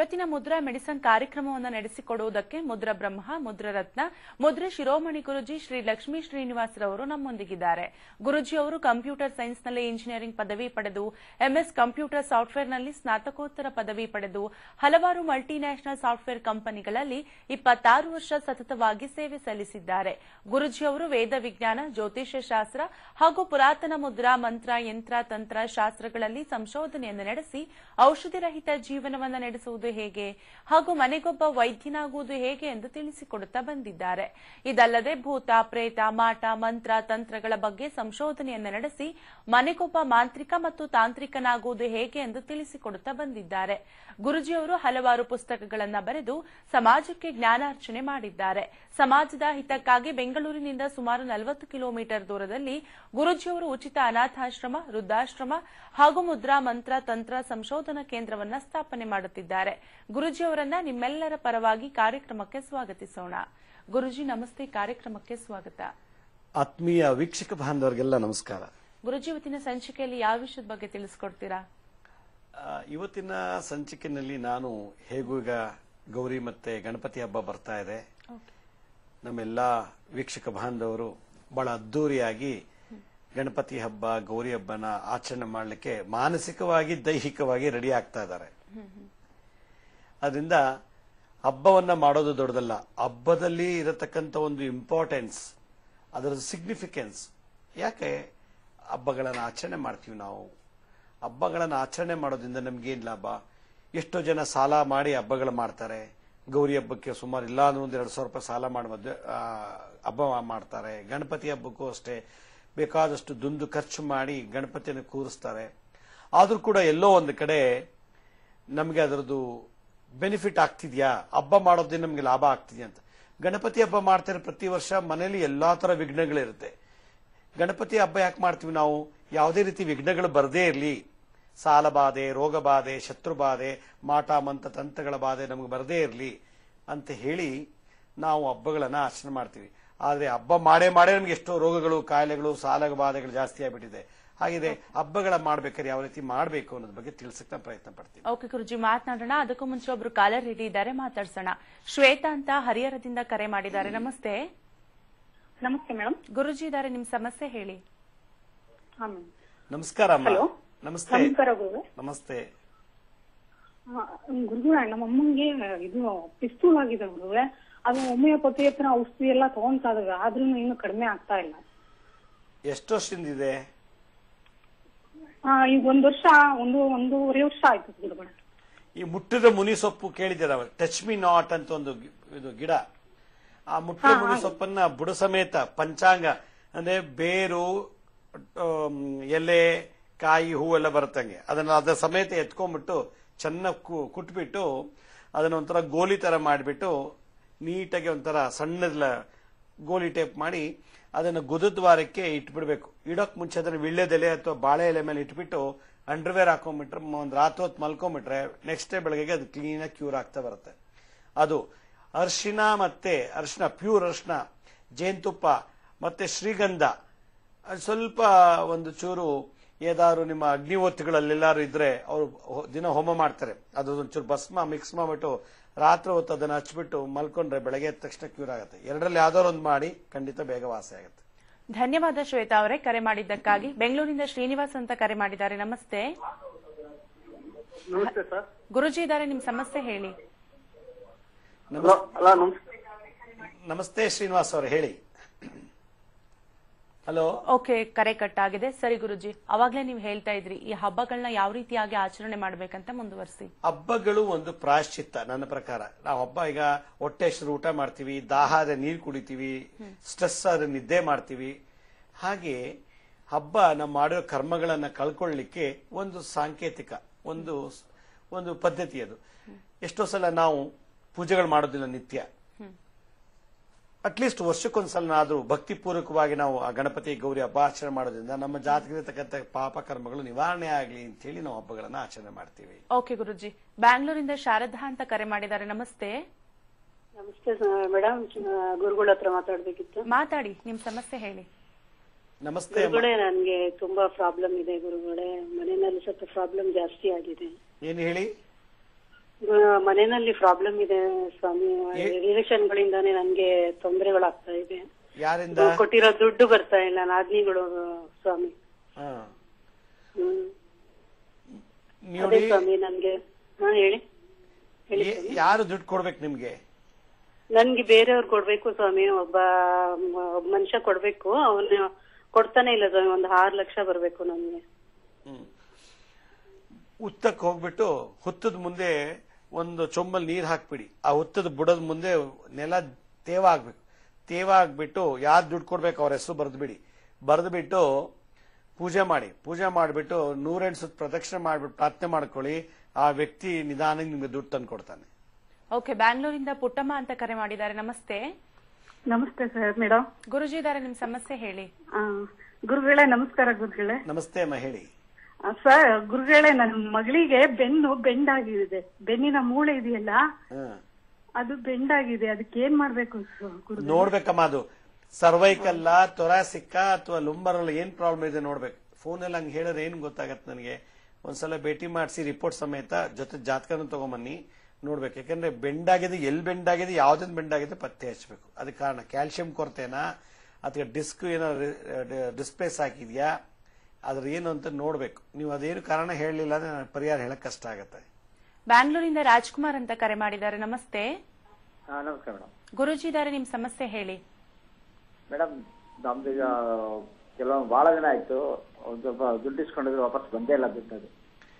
ಇವತ್ತಿನ ಮುದ್ರಾ ಮೆಡಿಸನ್ ಕಾರ್ಯಕ್ರಮವನ್ನು ನಡೆಸಿಕೊಡುವುದಕ್ಕೆ ಮುದ್ರ ಬ್ರಹ್ಮ ಮುದ್ರ ರತ್ನ ಮುದ್ರ ಶಿರೋಮಣಿ ಗುರುಜಿ ಶ್ರೀ ಲಕ್ಷ್ಮೀ ಶ್ರೀನಿವಾಸರವರು ನಮ್ಮೊಂದಿಗಿದ್ದಾರೆ ಗುರುಜಿ ಅವರು ಕಂಪ್ಯೂಟರ್ ಸೈನ್ಸ್ನಲ್ಲಿ ಇಂಜಿನಿಯರಿಂಗ್ ಪದವಿ ಪಡೆದು ಎಂಎಸ್ ಕಂಪ್ಯೂಟರ್ ಸಾಫ್ಟ್ವೇರ್ನಲ್ಲಿ ಸ್ನಾತಕೋತ್ತರ ಪದವಿ ಪಡೆದು ಹಲವಾರು ಮಲ್ಟಿನ್ಯಾಷನಲ್ ಸಾಫ್ಟ್ವೇರ್ ಕಂಪನಿಗಳಲ್ಲಿ ಇಪ್ಪತ್ತಾರು ವರ್ಷ ಸತತವಾಗಿ ಸೇವೆ ಸಲ್ಲಿಸಿದ್ದಾರೆ ಗುರುಜಿ ಅವರು ವೇದ ವಿಜ್ಞಾನ ಜ್ಯೋತಿಷ್ಯ ಶಾಸ್ತ್ರ ಹಾಗೂ ಪುರಾತನ ಮುದ್ರಾ ಮಂತ್ರ ಯಂತ್ರ ತಂತ್ರ ಶಾಸ್ತ್ರಗಳಲ್ಲಿ ಸಂಶೋಧನೆಯನ್ನು ನಡೆಸಿ ಔಷಧಿ ರಹಿತ ಜೀವನವನ್ನು ನಡೆಸುವುದು ಹೇಗೆ ಹಾಗೂ ಮನೆಗೊಬ್ಬ ವೈದ್ಯನಾಗುವುದು ಹೇಗೆ ಎಂದು ತಿಳಿಸಿಕೊಡುತ್ತಾ ಬಂದಿದ್ದಾರೆ ಇದಲ್ಲದೆ ಭೂತ ಪ್ರೇತ ಮಾಟ ಮಂತ್ರ ತಂತ್ರಗಳ ಬಗ್ಗೆ ಸಂಶೋಧನೆಯನ್ನು ನಡೆಸಿ ಮನೆಗೊಬ್ಬ ಮಾಂತ್ರಿಕ ಮತ್ತು ತಾಂತ್ರಿಕನಾಗುವುದು ಹೇಗೆ ಎಂದು ತಿಳಿಸಿಕೊಡುತ್ತಾ ಬಂದಿದ್ದಾರೆ ಗುರುಜಿಯವರು ಹಲವಾರು ಪುಸ್ತಕಗಳನ್ನು ಬರೆದು ಸಮಾಜಕ್ಕೆ ಜ್ಞಾನಾರ್ಚನೆ ಮಾಡಿದ್ದಾರೆ ಸಮಾಜದ ಹಿತಕ್ಕಾಗಿ ಬೆಂಗಳೂರಿನಿಂದ ಸುಮಾರು ನಲವತ್ತು ಕಿಲೋಮೀಟರ್ ದೂರದಲ್ಲಿ ಗುರುಜಿಯವರು ಉಚಿತ ಅನಾಥಾಶ್ರಮ ವೃದ್ಧಾಶ್ರಮ ಹಾಗೂ ಮುದ್ರಾ ಮಂತ್ರ ತಂತ್ರ ಸಂಶೋಧನಾ ಕೇಂದ್ರವನ್ನ ಸ್ಥಾಪನೆ ಮಾಡುತ್ತಿದ್ದಾರೆ ಗುರುಜಿಯವರನ್ನ ನಿಮ್ಮೆಲ್ಲರ ಪರವಾಗಿ ಕಾರ್ಯಕ್ರಮಕ್ಕೆ ಸ್ವಾಗತಿಸೋಣ ಗುರುಜಿ ನಮಸ್ತೆ ಕಾರ್ಯಕ್ರಮಕ್ಕೆ ಸ್ವಾಗತ ಆತ್ಮೀಯ ವೀಕ್ಷಕ ಬಾಂಧವರಿಗೆಲ್ಲ ನಮಸ್ಕಾರ ಗುರುಜಿ ಇವತ್ತಿನ ಸಂಚಿಕೆಯಲ್ಲಿ ಯಾವ ವಿಷಯದ ಬಗ್ಗೆ ತಿಳಿಸ್ಕೊಡ್ತೀರಾ ಆ, ಇವತ್ತಿನ ಸಂಚಿಕೆಯಲ್ಲಿ ನಾನು ಹೇಗೂ ಈಗ ಗೌರಿ ಮತ್ತೆ ಗಣಪತಿ ಹಬ್ಬ ಬರ್ತಾ ಇದೆ ನಮ್ಮೆಲ್ಲ ವೀಕ್ಷಕ ಬಾಂಧವರು ಬಹಳ ಅದ್ದೂರಿಯಾಗಿ ಗಣಪತಿ ಹಬ್ಬ ಗೌರಿ ಹಬ್ಬನ ಆಚರಣೆ ಮಾಡಲಿಕ್ಕೆ ಮಾನಸಿಕವಾಗಿ ದೈಹಿಕವಾಗಿ ರೆಡಿ ಆಗ್ತಾ ಇದ್ದಾರೆ ಅದರಿಂದ ಹಬ್ಬವನ್ನ ಮಾಡೋದು ದೊಡ್ಡದಲ್ಲ ಹಬ್ಬದಲ್ಲಿ ಇರತಕ್ಕಂಥ ಒಂದು ಇಂಪಾರ್ಟೆನ್ಸ್ ಅದರ ಸಿಗ್ನಿಫಿಕೆನ್ಸ್ ಯಾಕೆ ಹಬ್ಬಗಳನ್ನು ಆಚರಣೆ ಮಾಡ್ತೀವಿ ನಾವು ಹಬ್ಬಗಳನ್ನು ಆಚರಣೆ ಮಾಡೋದ್ರಿಂದ ನಮ್ಗೇನ್ ಲಾಭ ಎಷ್ಟೋ ಜನ ಸಾಲ ಮಾಡಿ ಹಬ್ಬಗಳು ಮಾಡ್ತಾರೆ ಗೌರಿ ಹಬ್ಬಕ್ಕೆ ಸುಮಾರು ಇಲ್ಲ ಅಂದ್ರೆ ಒಂದು ಎರಡು ಸಾವಿರ ರೂಪಾಯಿ ಸಾಲ ಮಾಡಿ ಮದ್ವೆ ಆ, ಹಬ್ಬ ಮಾಡ್ತಾರೆ ಗಣಪತಿ ಹಬ್ಬಕ್ಕೂ ಅಷ್ಟೇ ಬೇಕಾದಷ್ಟು ದುಂದು ಖರ್ಚು ಮಾಡಿ ಗಣಪತಿಯನ್ನು ಕೂರಿಸ್ತಾರೆ ಆದ್ರೂ ಕೂಡ ಎಲ್ಲೋ ಒಂದು ಕಡೆ ನಮಗೆ ಅದರದ್ದು ಬೆನಿಫಿಟ್ ಆಗ್ತಿದ್ಯಾ ಹಬ್ಬ ಮಾಡೋದ್ರಿಂದ ನಮಗೆ ಲಾಭ ಆಗ್ತಿದ್ಯಾ ಅಂತ ಗಣಪತಿ ಹಬ್ಬ ಮಾಡ್ತಾರೆ ಪ್ರತಿ ವರ್ಷ ಮನೆಯಲ್ಲಿ ಎಲ್ಲಾ ತರ ವಿಘ್ನಗಳಿರುತ್ತೆ ಗಣಪತಿ ಹಬ್ಬ ಯಾಕೆ ಮಾಡ್ತೀವಿ ನಾವು ಯಾವುದೇ ರೀತಿ ವಿಘ್ನಗಳು ಬರದೇ ಇರಲಿ ಸಾಲ ಬಾಧೆ ರೋಗ ಬಾಧೆ ಶತ್ರು ಬಾಧೆ ಮಾಟ ಮಂತ ತಂತ್ರಗಳ ಬಾಧೆ ನಮಗೆ ಬರದೇ ಇರಲಿ ಅಂತ ಹೇಳಿ ನಾವು ಹಬ್ಬಗಳನ್ನ ಆಚರಣೆ ಮಾಡ್ತೀವಿ ಆದ್ರೆ ಹಬ್ಬ ಮಾಡೇ ಮಾಡೇ ನಮ್ಗೆ ಎಷ್ಟೋ ರೋಗಗಳು ಕಾಯಿಲೆಗಳು ಸಾಲ ಬಾಧೆಗಳು ಜಾಸ್ತಿ ಆಗ್ಬಿಟ್ಟಿದೆ ಹಾಗಿದೆ ಹಬ್ಬಗಳ ಮಾಡ್ಬೇಕಾದ್ರೆ ಯಾವ ರೀತಿ ಮಾಡಬೇಕು ಅನ್ನೋದ್ರ ಬಗ್ಗೆ ತಿಳಿಸಕ್ಕೆ ನಾನು ಪ್ರಯತ್ನ ಪಡ್ತೀನಿ ಓಕೆ ಗುರುಜಿ ಮಾತನಾಡೋಣ ಅದಕ್ಕೂ ಮುಂಚೆ ಒಬ್ರು ಕಾಲರ್ ರೆಡಿ ಇದ್ದಾರೆ ಮಾತಾಡ್ಸೋಣ ಶ್ವೇತಾ ಅಂತ ಹರಿಹರದಿಂದ ಕರೆ ಮಾಡಿದ್ದಾರೆ ನಮಸ್ತೆ ನಮಸ್ತೆ ಮೇಡಮ್ ಗುರುಜಿ ಇದ್ದಾರೆ ನಿಮ್ ಸಮಸ್ಯೆ ಹೇಳಿ ಹಾ ಮೇಡಮ್ ನಮಸ್ಕಾರ ಅಮ್ಮ Hello. ನಮಸ್ತೆ ನಮಸ್ಕಾರ ಗುರುವೆ ನಮಸ್ತೆ ಗುರುಗಳ ನಮ್ಮ ಅಮ್ಮಂಗೆ ಇದು ಪಿಸ್ತೂಲ್ ಆಗಿದೆ ಗುರುವೆ ಅದು ಹೋಮಿಯೋಪತಿ ಹತ್ರ ಔಷಧಿ ಎಲ್ಲ ತಗೊಂತಾ ಇದಾವೆ ಆದ್ರೂ ಇನ್ನು ಕಡಿಮೆ ಆಗ್ತಾ ಇಲ್ಲ ಎಷ್ಟು ವರ್ಷದಿಂದ ಇದೆ ಆ, ಈಗ ಒಂದ್ ವರ್ಷ ಒಂದು ಒಂದೂವರೆ ವರ್ಷ ಆಯ್ತು ಗುರುಗಳ ಈ ಮುಟ್ಟಿದ ಮುನಿ ಸೊಪ್ಪು ಕೇಳಿದ್ದೀರ ಟಚ್ ಮಿ ನಾಟ್ ಅಂತ ಒಂದು ಗಿ- ಇದು ಗಿಡ ಆ ಮುಟ್ಟಿದ ಮುನಿ ಸೊಪ್ಪನ್ನ ಬುಡ ಸಮೇತ ಪಂಚಾಂಗ ಅಂದ್ರೆ ಬೇರು ಆಮ್, ಎಲೆ ಕಾಯಿ ಹೂವೆಲ್ಲ ಬರುತ್ತಂಗೆ ಅದನ್ನ ಅದರ ಸಮೇತ ಎತ್ಕೊಂಡ್ಬಿಟ್ಟು ಚೆನ್ನಾಗಿ ಕುಟ್ಬಿಟ್ಟು ಅದನ್ನ ಒಂಥರ ಗೋಲಿ ತರ ಮಾಡಿಬಿಟ್ಟು ನೀಟಾಗಿ ಒಂಥರ ಸಣ್ಣದ ಗೋಲಿ ಟೈಪ್ ಮಾಡಿ ಅದನ್ನ ಗುದದ್ವಾರಕ್ಕೆ ಇಟ್ಬಿಡ್ಬೇಕು ಇಡೋಕ್ ಮುಂಚೆ ಅದನ್ನ ವಿಳ್ಳೆದೆಲೆ ಅಥವಾ ಬಾಳೆ ಎಲೆ ಮೇಲೆ ಇಟ್ಬಿಟ್ಟು ಅಂಡರ್ವೇರ್ ಹಾಕೊಂಡ್ಬಿಟ್ರೆ ಮ- ಒಂದ್ ರಾತ್ರಿ ಹೊತ್ತು ಮಲ್ಕೊಂಡ್ಬಿಟ್ರೆ ನೆಕ್ಸ್ಟ್ ಡೇ ಬೆಳಗ್ಗೆ ಅದು ಕ್ಲೀನ್ ಆಗಿ ಕ್ಯೂರ್ ಆಗ್ತಾ ಬರುತ್ತೆ ಅದು ಅರಿಶಿನ ಮತ್ತೆ ಅರಿಶಿನ ಪ್ಯೂರ್ ಅರಿಶಿನ ಜೇನುತುಪ್ಪ ಮತ್ತೆ ಶ್ರೀಗಂಧ ಅದು ಸ್ವಲ್ಪ ಒಂದು ಚೂರು ಏದಾದ್ರು ನಿಮ್ಮ ಅಗ್ನಿವತ್ತುಗಳಲ್ಲೆಲ್ಲಾರು ಇದ್ರೆ ಅವರು ದಿನ ಹೋಮ ಮಾಡ್ತಾರೆ ಅದು ಒಂಚೂರು ಭಸ್ಮ ಮಿಕ್ಸ್ ಮಾಡ್ಬಿಟ್ಟು ರಾತ್ರಿ ಹೊತ್ತು ಅದನ್ನ ಹಚ್ಬಿಟ್ಟು ಮಲ್ಕೊಂಡ್ರೆ ಬೆಳಗ್ಗೆ ಎದ್ದ ತಕ್ಷಣ ಕ್ಯೂರ್ ಆಗುತ್ತೆ ಎರಡರಲ್ಲಿ ಯಾವ್ದಾದ್ರು ಒಂದು ಮಾಡಿ ಖಂಡಿತ ಬೇಗ ವಾಸಿ ಆಗುತ್ತೆ ಧನ್ಯವಾದ ಶ್ವೇತಾ ಅವರೇ ಕರೆ ಮಾಡಿದ್ದಕ್ಕಾಗಿ ಬೆಂಗಳೂರಿನಿಂದ ಶ್ರೀನಿವಾಸ್ ಅಂತ ಕರೆ ಮಾಡಿದ್ದಾರೆ ನಮಸ್ತೆ ನಮಸ್ತೆ ಸರ್ ಗುರುಜಿ ಇದ್ದಾರೆ ನಿಮ್ ಸಮಸ್ಯೆ ಹೇಳಿ ಹಲೋ ಹಲೋ ನಮಸ್ತೆ ನಮಸ್ತೆ ಶ್ರೀನಿವಾಸ್ ಅವರು ಹೇಳಿ ಹಲೋ ಓಕೆ ಕರೆ ಕಟ್ ಆಗಿದೆ ಸರಿ ಗುರುಜಿ ಅವಾಗ್ಲೇ ನೀವು ಹೇಳ್ತಾ ಇದ್ರಿ ಈ ಹಬ್ಬಗಳನ್ನ ಯಾವ ರೀತಿಯಾಗಿ ಆಚರಣೆ ಮಾಡ್ಬೇಕಂತ ಮುಂದುವರಿಸಿ ಹಬ್ಬಗಳು ಒಂದು ಪ್ರಾಯಶ್ಚಿತ್ತ ನನ್ನ ಪ್ರಕಾರ ನಾವು ಹಬ್ಬ ಈಗ ಹೊಟ್ಟೆ ಹೆಸರು ಊಟ ಮಾಡ್ತೀವಿ ದಾಹ ಆದ್ರೆ ನೀರು ಕುಡಿತೀವಿ ಸ್ಟ್ರೆಸ್ ಆದ್ರೆ ನಿದ್ದೆ ಮಾಡ್ತೀವಿ ಹಾಗೆ ಹಬ್ಬ ನಾವು ಮಾಡಿರೋ ಕರ್ಮಗಳನ್ನ ಕಳ್ಕೊಳ್ಳಿಕ್ಕೆ ಒಂದು ಸಾಂಕೇತಿಕ ಒಂದು ಒಂದು ಪದ್ಧತಿ ಅದು ಎಷ್ಟೋ ಸಲ ನಾವು ಪೂಜೆಗಳು ಮಾಡೋದಿಲ್ಲ ನಿತ್ಯ ಅಟ್ಲೀಸ್ಟ್ ವರ್ಷಕ್ಕೊಂದ್ಸಲನಾದ್ರೂ ಭಕ್ತಿಪೂರ್ವಕವಾಗಿ ನಾವು ಆ ಗಣಪತಿ ಗೌರಿ ಹಬ್ಬ ಆಚರಣೆ ಮಾಡೋದ್ರಿಂದ ನಮ್ಮ ಜಾತಕದಲ್ಲಿರ್ತಕ್ಕಂಥ ಪಾಪ ಕರ್ಮಗಳು ನಿವಾರಣೆ ಆಗಲಿ ಅಂತ ಹೇಳಿ ನಾವು ಹಬ್ಬಗಳನ್ನ ಆಚರಣೆ ಮಾಡ್ತೀವಿ ಓಕೆ ಗುರುಜಿ ಬ್ಯಾಂಗ್ಳೂರಿಂದ ಶಾರದಾ ಅಂತ ಕರೆ ಮಾಡಿದ್ದಾರೆ ನಮಸ್ತೆ ನಮಸ್ತೆ ಮೇಡಮ್ ಗುರುಗಳ ಹತ್ರ ಮಾತಾಡ್ಬೇಕಿತ್ತು ಮಾತಾಡಿ ನಿಮ್ ಸಮಸ್ಯೆ ಹೇಳಿ ನಮಸ್ತೆ ಅಮ್ಮ. ಗುರುಗಳೇ ನನ್ಗೆ ತುಂಬಾ ಪ್ರಾಬ್ಲಮ್ ಇದೆ ಗುರುಗಳೇ ಮನೆಯಲ್ಲಿ ಸ್ವಲ್ಪ ಪ್ರಾಬ್ಲಮ್ ಜಾಸ್ತಿ ಆಗಿದೆ ಏನ್ ಹೇಳಿ ಗು- ಮನೆಯಲ್ಲಿ ಪ್ರಾಬ್ಲಮ್ ಇದೆ ಸ್ವಾಮಿ ರಿಲೇಷನ್ ಗಳಿಂದಾನೇ ನನ್ಗೆ ತೊಂದರೆಗಳಾಗ್ತಾ ಇದೆ ಯಾರಿಂದ ಕೊಟ್ಟಿರೋ ದುಡ್ಡು ಬರ್ತಾ ಇಲ್ಲ ನಾದ್ನಿಗಳು ಸ್ವಾಮಿ ಹಾ. ಹ್ಮ್ ಅದೇ ನೋಡಿ ಸ್ವಾಮಿ ನನ್ಗೆ ಹಾ ಹೇಳಿ ಹೇಳಿ ಏ- ಯಾರು ದುಡ್ಡು ಕೊಡ್ಬೇಕು ನಿಮ್ಗೆ ನನ್ಗೆ ಬೇರೆಯವ್ರು ಕೊಡ್ಬೇಕು ಸ್ವಾಮಿ ಒಬ್ಬ ಮ- ಒಬ್ಬ ಮನುಷ್ಯ ಕೊಡ್ಬೇಕು ಅವನು ಕೊಡ್ತಾನೆ ಇಲ್ಲ ಸ್ವಾಮಿ ಒಂದು ಆರು ಲಕ್ಷ ಬರ್ಬೇಕು ನನ್ಗೆ ಹ್ಮ್. ಹುತ್ತಕ್ಕೆ ಹೋಗ್ಬಿಟ್ಟು ಹುತ್ತದ ಮುಂದೆ ಒಂದು ಚೊಂಬಲ್ ನೀರ್ ಹಾಕ್ಬಿಡಿ ಆ ಹುತ್ತದ ಬುಡದ ಮುಂದೆ ನೆಲ ತೇವ ಆಗ್ಬೇಕು ತೇವ ಆಗ್ಬಿಟ್ಟು ಯಾರು ದುಡ್ಡು ಕೊಡ್ಬೇಕು ಅವ್ರ ಹೆಸರು ಬರೆದ್ಬಿಡಿ ಬರೆದ್ಬಿಟ್ಟು ಪೂಜೆ ಮಾಡಿ ಪೂಜೆ ಮಾಡಿಬಿಟ್ಟು ನೂರೆಂಟು ಸುತ್ತ ಪ್ರದಕ್ಷಿಣೆ ಮಾಡ್ಬಿಟ್ಟು ಪ್ರಾರ್ಥನೆ ಮಾಡ್ಕೊಳ್ಳಿ ಆ ವ್ಯಕ್ತಿ ನಿಧಾನಕ್ಕೆ ನಿಮ್ಗೆ ದುಡ್ಡು ತಂದು ಕೊಡ್ತಾನೆ ಓಕೆ ಬ್ಯಾಂಗ್ಳೂರಿಂದ ಪುಟ್ಟಮ್ಮ ಅಂತ ಕರೆ ಮಾಡಿದ್ದಾರೆ ನಮಸ್ತೆ ನಮಸ್ತೆ ಸರ್ ಮೇಡಮ್ ಗುರುಜಿ ಇದ್ದಾರೆ ನಿಮ್ ಸಮಸ್ಯೆ ಹೇಳಿ ಗುರುಗಳೇ ನಮಸ್ಕಾರ ಗುರುಗಳೇ ನಮಸ್ತೆ ಅಮ್ಮ ಹೇಳಿ ಆ, ಸರ್ ಗುರುಗಳೇ ನನ್ನ ಮಗಳಿಗೆ ಬೆನ್ನು ಬೆಂಡಾಗಿದೆ ಬೆನ್ನಿನ ಮೂಳೆ ಇದೆಯಲ್ಲ ಹ್ಮ್ ಅದು ಬೆಂಡಾಗಿದೆ ಅದಕ್ಕೆ ಏನ್ ಮಾಡ್ಬೇಕು ಸ- ಗುರುಗಳೇ? ನೋಡ್ಬೇಕಮ್ಮ ಅದು ಸರ್ವೈಕಲ್ಲ ತೊರಾಸಿಕ್ಕ ಅಥವಾ ಲುಂಬರಲ್ಲ ಏನ್ ಪ್ರಾಬ್ಲಮ್ ಇದೆ ನೋಡ್ಬೇಕು ಫೋನಲ್ಲಿ ಹಂಗೆ ಹೇಳಿದ್ರೆ ಏನ್ ಗೊತ್ತಾಗತ್ತೆ ನನಗೆ ಒಂದ್ಸಲ ಭೇಟಿ ಮಾಡಿಸಿ ರಿಪೋರ್ಟ್ ಸಮೇತ ಜೊತೆ ಜಾತಕನೂ ತಗೊಂಬನ್ನಿ ನೋಡ್ಬೇಕು ಯಾಕಂದ್ರೆ ಬೆಂಡಾಗಿದೆ ಎಲ್ಲಿ ಬೆಂಡಾಗಿದೆ ಯಾವ್ದೊಂದು ಬೆಂಡಾಗಿದೆ ಪತ್ತೆ ಹಚ್ಚಬೇಕು ಅದಕ್ಕೆ ಕಾರಣ ಕ್ಯಾಲ್ಸಿಯಂ ಕೊರತೆನಾ ಅಥವಾ ಡಿಸ್ಕ್ ಏನೋ ಡಿಸ್ಪ್ಲೇಸ್ ಹಾಕಿದ್ಯಾ ಅದ್ರ ಏನು ಅಂತ ನೋಡ್ಬೇಕು ನೀವು ಅದೇನು ಕಾರಣ ಹೇಳಲಿಲ್ಲ ಅಂದ್ರೆ ನನಗೆ ಪರಿಹಾರ ಹೇಳಕ್ ಕಷ್ಟ ಆಗತ್ತೆ ಬ್ಯಾಂಗ್ಳೂರಿಂದ ರಾಜ್ಕುಮಾರ್ ಅಂತ ಕರೆ ಮಾಡಿದ್ದಾರೆ ನಮಸ್ತೆ ಹಾ ನಮಸ್ಕಾರ ಮೇಡಮ್ ಗುರುಜಿ ಇದ್ದಾರೆ ನಿಮ್ ಸಮಸ್ಯೆ ಹೇಳಿ ಮೇಡಮ್ ನಮ್ದು ಈಗ ಕೆಲವೊಂದು ಬಹಳ ದಿನ ಆಯ್ತು ಒಂದ್ ಸ್ವಲ್ಪ ದುಡ್ಡು ಇಸ್ಕೊಂಡಿದ್ರೆ ವಾಪಸ್ ಬಂದೇ ಇಲ್ಲ ದುಡ್ಡು ಅದು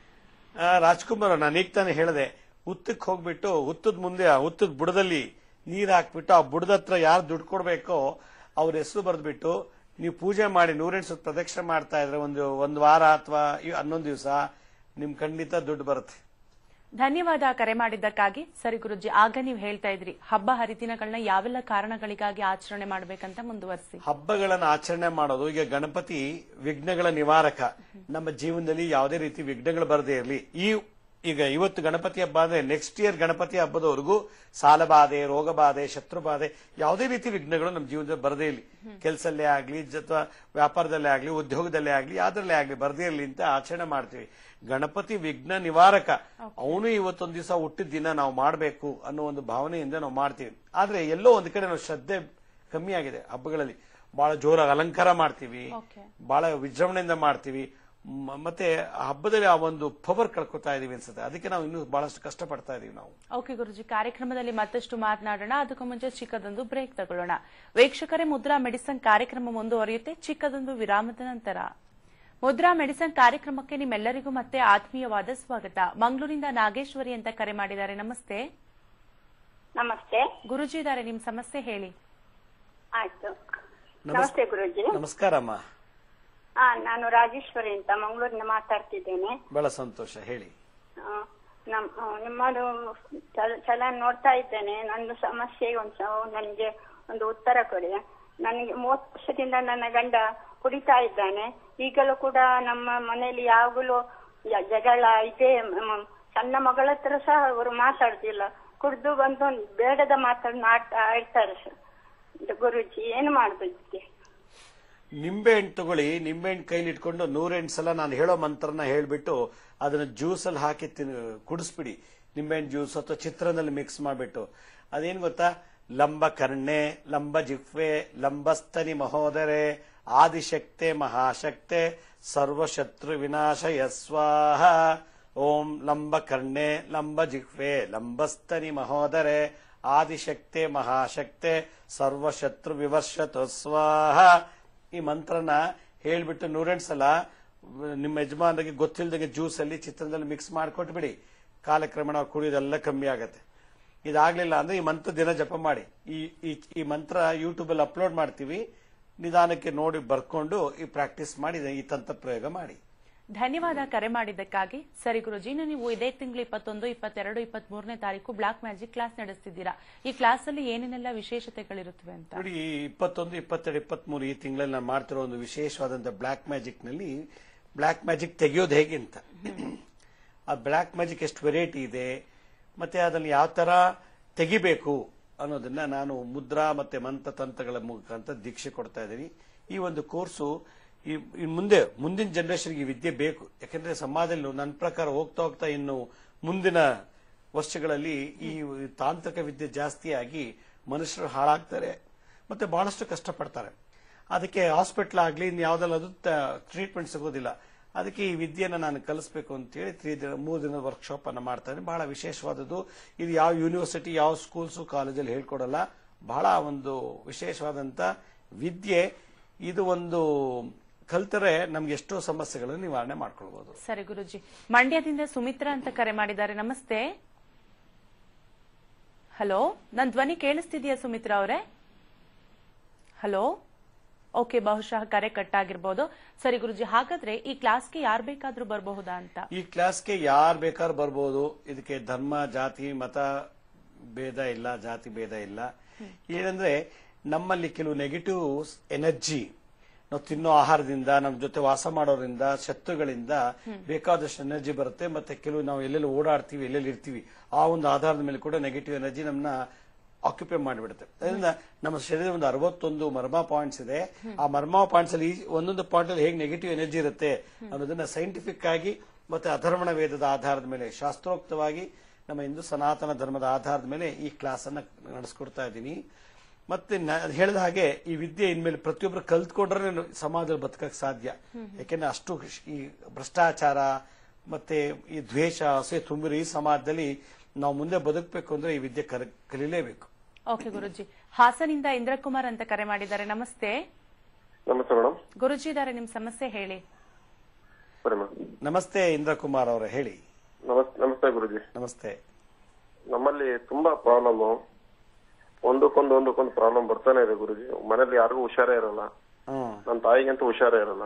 ಆ, ರಾಜ್ಕುಮಾರ್ ನಾನು ಈಗ ತಾನೇ ಹೇಳಿದೆ ಹುತ್ತಕ್ಕೆ ಹೋಗ್ಬಿಟ್ಟು ಹುತ್ತದ ಮುಂದೆ ಆ ಹುತ್ತದ ಬುಡದಲ್ಲಿ ನೀರ್ ಹಾಕ್ಬಿಟ್ಟು ಆ ಬುಡದ ಹತ್ರ ಯಾರು ದುಡ್ಡು ಕೊಡ್ಬೇಕೋ ಅವ್ರ ಹೆಸರು ಬರೆದ್ಬಿಟ್ಟು ನೀವು ಪೂಜೆ ಮಾಡಿ ನೂರೆಂಟು ಸುತ್ತ ಪ್ರದಕ್ಷಿಣೆ ಮಾಡ್ತಾ ಇದ್ರೆ ಒಂದು ಒಂದು ವಾರ ಅಥವಾ ಹನ್ನೊಂದು ದಿವಸ ನಿಮ್ ಖಂಡಿತ ದುಡ್ಡು ಬರುತ್ತೆ ಧನ್ಯವಾದ ಕರೆ ಮಾಡಿದ್ದಕ್ಕಾಗಿ ಸರಿ ಗುರುಜಿ ಆಗ ನೀವು ಹೇಳ್ತಾ ಇದ್ರಿ ಹಬ್ಬ ಹರಿದಿನಗಳನ್ನ ಯಾವೆಲ್ಲ ಕಾರಣಗಳಿಗಾಗಿ ಆಚರಣೆ ಮಾಡ್ಬೇಕಂತ ಮುಂದುವರಿಸಿ ಹಬ್ಬಗಳನ್ನ ಆಚರಣೆ ಮಾಡೋದು ಈಗ ಗಣಪತಿ ವಿಘ್ನಗಳ ನಿವಾರಕ ನಮ್ಮ ಜೀವನದಲ್ಲಿ ಯಾವುದೇ ರೀತಿ ವಿಘ್ನಗಳು ಬರದೇ ಇರಲಿ ಈ ಈಗ ಇವತ್ತು ಗಣಪತಿ ಹಬ್ಬ ಅಂದ್ರೆ ನೆಕ್ಸ್ಟ್ ಇಯರ್ ಗಣಪತಿ ಹಬ್ಬದವರೆಗೂ ಸಾಲಬಾಧೆ ರೋಗಬಾಧೆ ಶತ್ರುಬಾಧೆ ಯಾವುದೇ ರೀತಿ ವಿಘ್ನಗಳು ನಮ್ಮ ಜೀವನದಲ್ಲಿ ಬರದೇ ಇರಲಿ ಕೆಲಸಲ್ಲೇ ಆಗ್ಲಿ ಅಥವಾ ವ್ಯಾಪಾರದಲ್ಲೇ ಆಗ್ಲಿ ಉದ್ಯೋಗದಲ್ಲೇ ಆಗ್ಲಿ ಯಾವ್ದ್ರಲ್ಲೇ ಆಗ್ಲಿ ಬರದೇ ಇರಲಿ ಅಂತ ಆಚರಣೆ ಮಾಡ್ತೀವಿ ಗಣಪತಿ ವಿಘ್ನ ನಿವಾರಕ ಅವನು ಇವತ್ತೊಂದು ದಿವಸ ಹುಟ್ಟಿದ ದಿನ ನಾವು ಮಾಡಬೇಕು ಅನ್ನೋ ಒಂದು ಭಾವನೆಯಿಂದ ನಾವು ಮಾಡ್ತೀವಿ ಆದ್ರೆ ಎಲ್ಲೋ ಒಂದ್ ಕಡೆ ನಾವು ಶ್ರದ್ಧೆ ಕಮ್ಮಿ ಆಗಿದೆ ಹಬ್ಬಗಳಲ್ಲಿ ಬಹಳ ಜೋರಾಗಿ ಅಲಂಕಾರ ಮಾಡ್ತೀವಿ Okay. ಬಹಳ ವಿಜೃಂಭಣೆಯಿಂದ ಮಾಡ್ತೀವಿ ಮ- ಮತ್ತೆ ಆ ಹಬ್ಬದಲ್ಲಿ ಆ ಒಂದು ಪವರ್ ಕಳ್ಕೊತಾ ಇದೀವಿ ಅನ್ಸುತ್ತೆ ಅದಕ್ಕೆ ನಾವು ಇನ್ನೂ ಬಹಳಷ್ಟು ಕಷ್ಟಪಡ್ತಾ ಇದೀವಿ ನಾವು ಓಕೆ ಗುರುಜಿ ಕಾರ್ಯಕ್ರಮದಲ್ಲಿ ಮತ್ತಷ್ಟು ಮಾತನಾಡೋಣ ಅದಕ್ಕೂ ಮುಂಚೆ ಚಿಕ್ಕದೊಂದು ಬ್ರೇಕ್ ತಗೊಳ್ಳೋಣ ವೀಕ್ಷಕರೇ ಮುದ್ರಾ ಮೆಡಿಸನ್ ಕಾರ್ಯಕ್ರಮ ಮುಂದುವರಿಯುತ್ತೆ ಚಿಕ್ಕದೊಂದು ವಿರಾಮದ ನಂತರ ಮುದ್ರಾ ಮೆಡಿಸನ್ ಕಾರ್ಯಕ್ರಮಕ್ಕೆ ನಿಮ್ಮೆಲ್ಲರಿಗೂ ಮತ್ತೆ ಆತ್ಮೀಯವಾದ ಸ್ವಾಗತ ಮಂಗಳೂರಿಂದ ನಾಗೇಶ್ವರಿ ಅಂತ ಕರೆ ಮಾಡಿದ್ದಾರೆ ನಮಸ್ತೆ ನಮಸ್ತೆ ಗುರುಜಿ ಇದ್ದಾರೆ ನಿಮ್ ಸಮಸ್ಯೆ ಹೇಳಿ ಆಯ್ತು ನಮಸ್- ನಮಸ್ತೆ ಗುರುಜಿ ನಮಸ್ಕಾರ ಅಮ್ಮ ಹಾ ನಾನು ರಾಜೇಶ್ವರಿ ಅಂತ ಮಂಗಳೂರಿನ ಮಾತಾಡ್ತಿದ್ದೇನೆ ಬಹಳ ಸಂತೋಷ ಹೇಳಿ ಆ, ನಮ್ ಆ, ನಿಮ್ಮದು ಚಲ- ಚಲನ್ ನೋಡ್ತಾ ಇದ್ದೇನೆ ನಂದು ಸಮಸ್ಯೆ ಒಂದು ನನಗೆ ಒಂದು ಉತ್ತರ ಕೊಡಿ ನನಗೆ ಮೂವತ್ತು ವರ್ಷದಿಂದ ನನ್ನ ಗಂಡ ಕುಡಿತಾ ಇದ್ದಾನೆ ಈಗಲೂ ಕೂಡ ನಮ್ಮ ಮನೆಯಲ್ಲಿ ಯಾವಾಗಲೂ ಯ- ಜಗಳ ಇದೆ ಮ- ಸಣ್ಣ ಮಗಳ ಹತ್ರ ಸಹ ಅವರು ಮಾತಾಡ್ತಿಲ್ಲ ಕುಡ್ದು ಬಂದು ಬೇಡದ ಮಾತನ್ನ ಆಡ್ತಾ ಇರ್ತಾರೆ ಸರ್ ಗುರುಜಿ ಏನು ಮಾಡ್ಬೇಕು ನಿಂಬೆ ಹಣ್ಣು ತಗೊಳ್ಳಿ ನಿಂಬೆ ಹಣ್ಣು ಕೈಲಿ ಇಟ್ಕೊಂಡು ನೂರೆಂಟು ಸಲ ನಾನು ಹೇಳೋ ಮಂತ್ರನ ಹೇಳ್ಬಿಟ್ಟು ಅದನ್ನ ಜ್ಯೂಸಲ್ಲಿ ಹಾಕಿ ತಿನ್- ಕುಡಿಸ್ಬಿಡಿ ನಿಂಬೆಹಣ್ಣು ಜ್ಯೂಸ್ ಅಥವಾ ಚಿತ್ರಾನ್ನದಲ್ಲಿ ಮಿಕ್ಸ್ ಮಾಡಿಬಿಟ್ಟು ಅದೇನ್ ಗೊತ್ತಾ ಲಂಬ ಕರ್ಣೆ ಲಂಬ ಜಿಹ್ವೆ ಲಂಬಸ್ತನಿ ಮಹೋದರೆ ಆದಿಶಕ್ತೆ ಮಹಾಶಕ್ತೆ ಸರ್ವಶತ್ರು ವಿನಾಶಯ ಸ್ವಾಹ ಓಂ ಲಂಬ ಕರ್ಣೆ ಲಂಬ ಜಿಹ್ವೆ ಲಂಬಸ್ತನಿ ಮಹೋದರೆ ಆದಿಶಕ್ತೆ ಮಹಾಶಕ್ತೆ ಸರ್ವಶತ್ರು ವಿವರ್ಷತು ಸ್ವಾಹ ಈ ಮಂತ್ರನ ಹೇಳ್ಬಿಟ್ಟು ನೂರೆಂಟು ಸಲ ನಿಮ್ಮ ಯಜಮಾನರಿಗೆ ಗೊತ್ತಿಲ್ಲದಂಗೆ ಜ್ಯೂಸ್ ಅಲ್ಲಿ ಚಿತ್ರಣದಲ್ಲಿ ಮಿಕ್ಸ್ ಮಾಡಿಕೊಟ್ಬಿಡಿ ಕಾಲಕ್ರಮೇಣ ಅವ್ರು ಕುಡಿಯೋದೆಲ್ಲ ಕಮ್ಮಿ ಆಗತ್ತೆ ಇದಾಗ್ಲಿಲ್ಲ ಅಂದ್ರೆ ಈ ಮಂತ್ರ ದಿನ ಜಪ ಮಾಡಿ ಈ ಈ- ಈ ಮಂತ್ರ ಯೂಟ್ಯೂಬ್ ಅಲ್ಲಿ ಅಪ್ಲೋಡ್ ಮಾಡ್ತೀವಿ ನಿಧಾನಕ್ಕೆ ನೋಡಿ ಬರ್ಕೊಂಡು ಈ ಪ್ರಾಕ್ಟೀಸ್ ಮಾಡಿ ಈ ತಂತ್ರ ಪ್ರಯೋಗ ಮಾಡಿ ಧನ್ಯವಾದ ಕರೆ ಮಾಡಿದ್ದಕ್ಕಾಗಿ ಸರಿ ಗುರುಜಿ ಇನ್ನು ನೀವು ಇದೇ ತಿಂಗಳು ಇಪ್ಪತ್ತೊಂದು ಇಪ್ಪತ್ತೆರಡು ಇಪ್ಪತ್ತ್ ಮೂರನೇ ತಾರೀಕು ಬ್ಲಾಕ್ ಮ್ಯಾಜಿಕ್ ಕ್ಲಾಸ್ ನಡೆಸ್ತಿದ್ದೀರಾ ಈ ಕ್ಲಾಸ್ ಅಲ್ಲಿ ಏನೇನೆಲ್ಲ ವಿಶೇಷತೆಗಳಿರುತ್ತವೆ ಅಂತ ನೋಡಿ ಈ ಇಪ್ಪತ್ತೊಂದು ಇಪ್ಪತ್ತೆರಡು ಇಪ್ಪತ್ಮೂರು ಈ ತಿಂಗಳಲ್ಲಿ ನಾನು ಮಾಡ್ತಿರೋ ಒಂದು ವಿಶೇಷವಾದಂತ ಬ್ಲಾಕ್ ಮ್ಯಾಜಿಕ್ ನಲ್ಲಿ ಬ್ಲಾಕ್ ಮ್ಯಾಜಿಕ್ ತೆಗೆಯೋದು ಹೇಗೆ ಅಂತ ಆ ಬ್ಲಾಕ್ ಮ್ಯಾಜಿಕ್ ಎಷ್ಟು ವೆರೈಟಿ ಇದೆ ಮತ್ತೆ ಅದನ್ನು ಯಾವ ತರ ತೆಗಿಬೇಕು ಅನ್ನೋದನ್ನ ನಾನು ಮುದ್ರಾ ಮತ್ತೆ ಮಂತ್ರತಂತ್ರಗಳ ಮುಖಾಂತರ ದೀಕ್ಷೆ ಕೊಡ್ತಾ ಇದ್ದೀನಿ ಈ ಒಂದು ಕೋರ್ಸು ಈ ಈ ಮುಂದೆ ಮುಂದಿನ ಜನರೇಷನ್ಗೆ ಈ ವಿದ್ಯೆ ಬೇಕು ಯಾಕಂದ್ರೆ ಸಮಾಜದಲ್ಲಿ ನನ್ನ ಪ್ರಕಾರ ಹೋಗ್ತಾ ಹೋಗ್ತಾ ಇನ್ನು ಮುಂದಿನ ವರ್ಷಗಳಲ್ಲಿ ಈ ತಾಂತ್ರಿಕ ವಿದ್ಯೆ ಜಾಸ್ತಿಯಾಗಿ ಮನುಷ್ಯರು ಹಾಳಾಗ್ತಾರೆ ಮತ್ತೆ ಬಹಳಷ್ಟು ಕಷ್ಟಪಡ್ತಾರೆ ಅದಕ್ಕೆ ಹಾಸ್ಪಿಟ್ಲ್ ಆಗ್ಲಿ ಇನ್ನು ಯಾವ್ದಲ್ಲದು ಟ್ರೀಟ್ಮೆಂಟ್ ಸಿಗೋದಿಲ್ಲ ಅದಕ್ಕೆ ಈ ವಿದ್ಯೆನ ನಾನು ಕಲಿಸ್ಬೇಕು ಅಂತೇಳಿ ತ್ರೀ ದಿನ ಮೂರು ದಿನದ ವರ್ಕ್ಶಾಪ್ ಅನ್ನ ಮಾಡ್ತಾನೆ ಬಹಳ ವಿಶೇಷವಾದದ್ದು ಇದು ಯಾವ ಯೂನಿವರ್ಸಿಟಿ ಯಾವ ಸ್ಕೂಲ್ಸು ಕಾಲೇಜಲ್ಲಿ ಹೇಳ್ಕೊಡಲ್ಲ ಬಹಳ ಒಂದು ವಿಶೇಷವಾದಂತ ವಿದ್ಯೆ ಇದು ಒಂದು ಕಲ್ತರೆ ನಮ್ಗೆ ಎಷ್ಟೋ ಸಮಸ್ಯೆಗಳನ್ನು ನಿವಾರಣೆ ಮಾಡ್ಕೊಳ್ಬಹುದು ಸರಿ ಗುರುಜಿ ಮಂಡ್ಯದಿಂದ ಸುಮಿತ್ರಾ ಅಂತ ಕರೆ ಮಾಡಿದ್ದಾರೆ ನಮಸ್ತೆ ಹಲೋ ನನ್ ಧ್ವನಿ ಕೇಳಿಸ್ತಿದ್ಯಾ ಸುಮಿತ್ರಾ ಅವರೇ ಹಲೋ ಓಕೆ ಬಹುಶಃ ಕರೆ ಕಟ್ ಆಗಿರ್ಬೋದು ಸರಿ ಗುರುಜಿ ಹಾಗಾದ್ರೆ ಈ ಕ್ಲಾಸ್ಗೆ ಯಾರು ಬೇಕಾದ್ರೂ ಬರಬಹುದಾ ಅಂತ ಈ ಕ್ಲಾಸ್ಗೆ ಯಾರು ಬೇಕಾದ್ರೂ ಬರ್ಬೋದು ಇದಕ್ಕೆ ಧರ್ಮ ಜಾತಿ ಮತ ಭೇದ ಇಲ್ಲ ಜಾತಿ ಭೇದ ಇಲ್ಲ ಏನಂದ್ರೆ ನಮ್ಮಲ್ಲಿ ಕೆಲವು ನೆಗೆಟಿವ್ ಎನರ್ಜಿ ನಾವು ತಿನ್ನೋ ಆಹಾರದಿಂದ ನಮ್ಮ ಜೊತೆ ವಾಸ ಮಾಡೋದ್ರಿಂದ ಶತ್ರುಗಳಿಂದ ಬೇಕಾದಷ್ಟು ಎನರ್ಜಿ ಬರುತ್ತೆ ಮತ್ತೆ ಕೆಲವು ನಾವು ಎಲ್ಲೆಲ್ಲಿ ಓಡಾಡ್ತೀವಿ ಎಲ್ಲೆಲ್ಲಿ ಇರ್ತೀವಿ ಆ ಒಂದು ಆಧಾರದ ಮೇಲೆ ಕೂಡ ನೆಗೆಟಿವ್ ಎನರ್ಜಿ ನಮ್ಮನ್ನ ಆಕ್ಯುಪೈ ಮಾಡಿಬಿಡುತ್ತೆ ಅದರಿಂದ ನಮ್ಮ ಶರೀರದ ಒಂದು ಅರವತ್ತೊಂದು ಮರ್ಮ ಪಾಯಿಂಟ್ಸ್ ಇದೆ ಆ ಮರ್ಮ ಪಾಯಿಂಟ್ಸ್ ಅಲ್ಲಿ ಈ ಒಂದೊಂದು ಪಾಯಿಂಟ್ ಅಲ್ಲಿ ಹೇಗೆ ನೆಗೆಟಿವ್ ಎನರ್ಜಿ ಇರುತ್ತೆ ಅನ್ನೋದನ್ನ ಸೈಂಟಿಫಿಕ್ ಆಗಿ ಮತ್ತೆ ಅಧರ್ಮಣ ವೇದದ ಆಧಾರದ ಮೇಲೆ ಶಾಸ್ತ್ರೋಕ್ತವಾಗಿ ನಮ್ಮ ಹಿಂದೂ ಸನಾತನ ಧರ್ಮದ ಆಧಾರದ ಮೇಲೆ ಈ ಕ್ಲಾಸ್ ಅನ್ನ ನಡೆಸ್ಕೊಡ್ತಾ ಇದ್ದೀನಿ ಮತ್ತೆ ನ- ಅದ್ ಹೇಳಿದ ಹಾಗೆ ಈ ವಿದ್ಯೆ ಇನ್ಮೇಲೆ ಪ್ರತಿಯೊಬ್ಬರು ಕಲ್ತ್ಕೊಂಡ್ರೆ ಸಮಾಜದಲ್ಲಿ ಬದುಕಕ್ ಸಾಧ್ಯ ಯಾಕೆಂದ್ರೆ ಅಷ್ಟು ಶ್- ಈ ಭ್ರಷ್ಟಾಚಾರ ಮತ್ತೆ ಈ ದ್ವೇಷ ಅಸೂಯೆ ತುಂಬಿರೋ ಈ ಸಮಾಜದಲ್ಲಿ ನಾವು ಮುಂದೆ ಬದುಕಬೇಕು ಅಂದ್ರೆ ಈ ವಿದ್ಯೆ ಕಲ- ಕಲೀಲೇಬೇಕು ಓಕೆ ಗುರುಜಿ ಹಾಸನಿಂದ ಇಂದ್ರಕುಮಾರ್ ಅಂತ ಕರೆ ಮಾಡಿದ್ದಾರೆ ನಮಸ್ತೆ ನಮಸ್ತೆ ಮೇಡಮ್ ಗುರುಜಿ ಇದಾರೆ ನಿಮ್ ಸಮಸ್ಯೆ ಹೇಳಿ ಸರಿ ಮೇಡಮ್ ನಮಸ್ತೆ ಇಂದ್ರಕುಮಾರ್ ಅವರೇ ಹೇಳಿ ನಮಸ್ತೆ ನಮಸ್ತೆ ಗುರುಜಿ ನಮಸ್ತೆ ನಮ್ಮಲ್ಲಿ ತುಂಬಾ ಪ್ರಾಬ್ಲಮ್ ಒಂದಕ್ಕೊಂದು ಒಂದಕ್ಕೊಂದು ಪ್ರಾಬ್ಲಮ್ ಬರ್ತಾನೆ ಇದೆ ಗುರುಜಿ ಮನೇಲಿ ಯಾರಿಗೂ ಹುಷಾರೇ ಇರಲ್ಲ ಹ್ಮ್ ನನ್ನ ತಾಯಿಗಂತೂ ಹುಷಾರೇ ಇರಲ್ಲ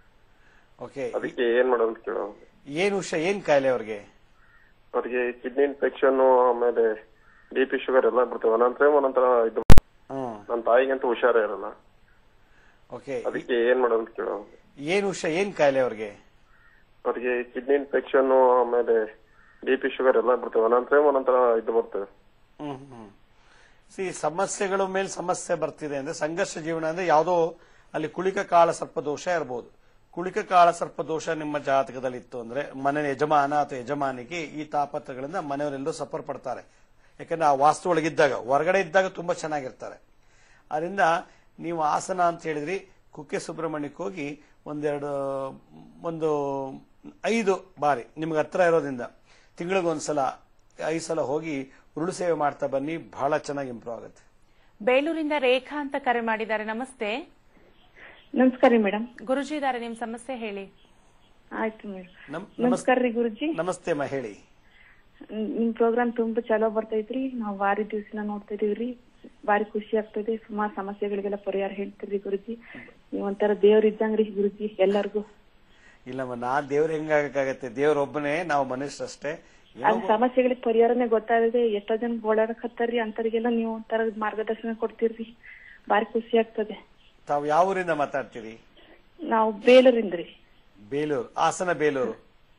ಓಕೆ ಅದಕ್ಕೆ ಏನ್ ಮಾಡೋದು ಅಂತ ಕೇಳೋ ಏನ್ ವಿಷಯ ಏನ್ ಕಾಯಿಲೆ ಅವ್ರಿಗೆ ಅವ್ರಿಗೆ ಕಿಡ್ನಿ ಇನ್ಫೆಕ್ಷನ್ ಆಮೇಲೆ ಬಿ ಪಿ ಶುಗರ್ ಎಲ್ಲ ಬರ್ತವೆ ಒಂದೊಂದ್ ಟೈಮ್ ಒಂದೊಂಥರ ಇದು ಹ್ಮ್ ನನ್ನ ತಾಯಿಗಂತೂ ಹುಷಾರೇ ಇರಲ್ಲ ಓಕೆ ಅದಕ್ಕೆ ಏನ್ ಮಾಡೋದು ಅಂತ ಕೇಳೋ ಏನ್ ವಿಷಯ ಏನ್ ಕಾಯಿಲೆ ಅವ್ರಿಗೆ ಅವ್ರಿಗೆ ಕಿಡ್ನಿ ಇನ್ಫೆಕ್ಷನ್ ಆಮೇಲೆ ಬಿ ಪಿ ಶುಗರ್ ಎಲ್ಲ ಬರ್ತವೆ ಒಂದೊಂದ್ ಟೈಮ್ ಒಂದೊಂಥರ ಇದು ಬರ್ತವೆ ಹ್ಮ್ ಹ್ಮ್ ಸಿ ಸಮಸ್ಯೆಗಳ ಮೇಲೆ ಸಮಸ್ಯೆ ಬರ್ತಿದೆ ಅಂದ್ರೆ ಸಂಘರ್ಷ ಜೀವನ ಅಂದ್ರೆ ಯಾವುದೋ ಅಲ್ಲಿ ಕುಳಿಕ ಕಾಳ ಸರ್ಪ ದೋಷ ಇರಬಹುದು ಕುಳಿಕ ಕಾಳ ಸರ್ಪ ದೋಷ ನಿಮ್ಮ ಜಾತಕದಲ್ಲಿ ಇತ್ತು ಅಂದ್ರೆ ಮನೆ ಯಜಮಾನ ಅಥವಾ ಯಜಮಾನಿಗೆ ಈ ತಾಪತ್ರಗಳಿಂದ ಮನೆಯವರೆಲ್ಲರೂ ಸಫರ್ ಪಡ್ತಾರೆ ಯಾಕಂದ್ರೆ ಆ ವಾಸ್ತು ಒಳಗಿದ್ದಾಗ ಹೊರಗಡೆ ಇದ್ದಾಗ ತುಂಬಾ ಚೆನ್ನಾಗಿರ್ತಾರೆ ಅದರಿಂದ ನೀವು ಆಸನ ಅಂತ ಹೇಳಿದ್ರಿ ಕುಕ್ಕೆ ಸುಬ್ರಹ್ಮಣ್ಯಕ್ಕೆ ಹೋಗಿ ಒಂದೆರಡು ಒಂದು ಐದು ಬಾರಿ ನಿಮ್ಗೆ ಹತ್ರ ಇರೋದ್ರಿಂದ ತಿಂಗಳಿಗೊಂದ್ಸಲ ಐದು ಸಲ ಹೋಗಿ ಉರುಳು ಸೇವೆ ಮಾಡ್ತಾ ಬನ್ನಿ ಬಹಳ ಚೆನ್ನಾಗಿ ಇಂಪ್ರೂವ್ ಆಗುತ್ತೆ ಬೇಲೂರಿಂದ ರೇಖಾ ಅಂತ ಕರೆ ಮಾಡಿದ್ದಾರೆ ನಮಸ್ತೆ ನಮಸ್ಕಾರ ರೀ ಮೇಡಮ್ ಗುರುಜಿ ಇದಾರೆ ನಿಮ್ ಸಮಸ್ಯೆ ಹೇಳಿ ಆಯ್ತು ಮೇಡಮ್ ನಮ್- ನಮಸ್ಕಾರ ರೀ ಗುರುಜಿ ನಮಸ್ತೆ ಅಮ್ಮ ಹೇಳಿ ಮ್, ನಿಮ್ ಪ್ರೋಗ್ರಾಮ್ ತುಂಬಾ ಚಲೋ ಬರ್ತೈತ್ರಿ ನಾವ್ ವಾರಿ ದಿವ್ಸನ ನೋಡ್ತಾ ಇದೀವ್ರಿ ಬಾರಿ ಖುಷಿ ಆಗ್ತದೆ ಸುಮಾರು ಸಮಸ್ಯೆಗಳಿಗೆಲ್ಲ ಪರಿಹಾರ ಹೇಳ್ತೀರಿ ಗುರುಜಿ ನೀವ್ ಒಂಥರ ದೇವ್ರ ಇದ್ದಂಗ್ರಿ ಗುರುಜಿ ಎಲ್ಲರಿಗೂ ಇಲ್ಲಮ್ಮ ನಾ ದೇವ್ರ ಹೆಂಗಾಗಕ್ಕಾಗತ್ತೆ ದೇವ್ರೊಬ್ಬನೇ ನಾವು ಮನುಷ್ಯರಷ್ಟೇ ಏನೋ ಅದ್ ಸಮಸ್ಯೆಗಳಿಗೆ ಪರಿಹಾರನೇ ಗೊತ್ತಾಗದೆ ಎಷ್ಟೋ ಜನ ಓಡಾಡಕತ್ತಾರ್ರಿ ಅಂತವ್ರಿಗೆಲ್ಲ ನೀವು ಒಂಥರ ಮಾರ್ಗದರ್ಶನ ಕೊಡ್ತೀರ್ರಿ ಬಾರಿ ಖುಷಿ ಆಗ್ತದೆ ತಾವು ಯಾವ ಊರಿಂದ ಮಾತಾಡ್ತೀರಿ ನಾವು ಬೇಲೂರಿಂದ್ರಿ ಬೇಲೂರು ಹಾಸನ ಬೇಲೂರು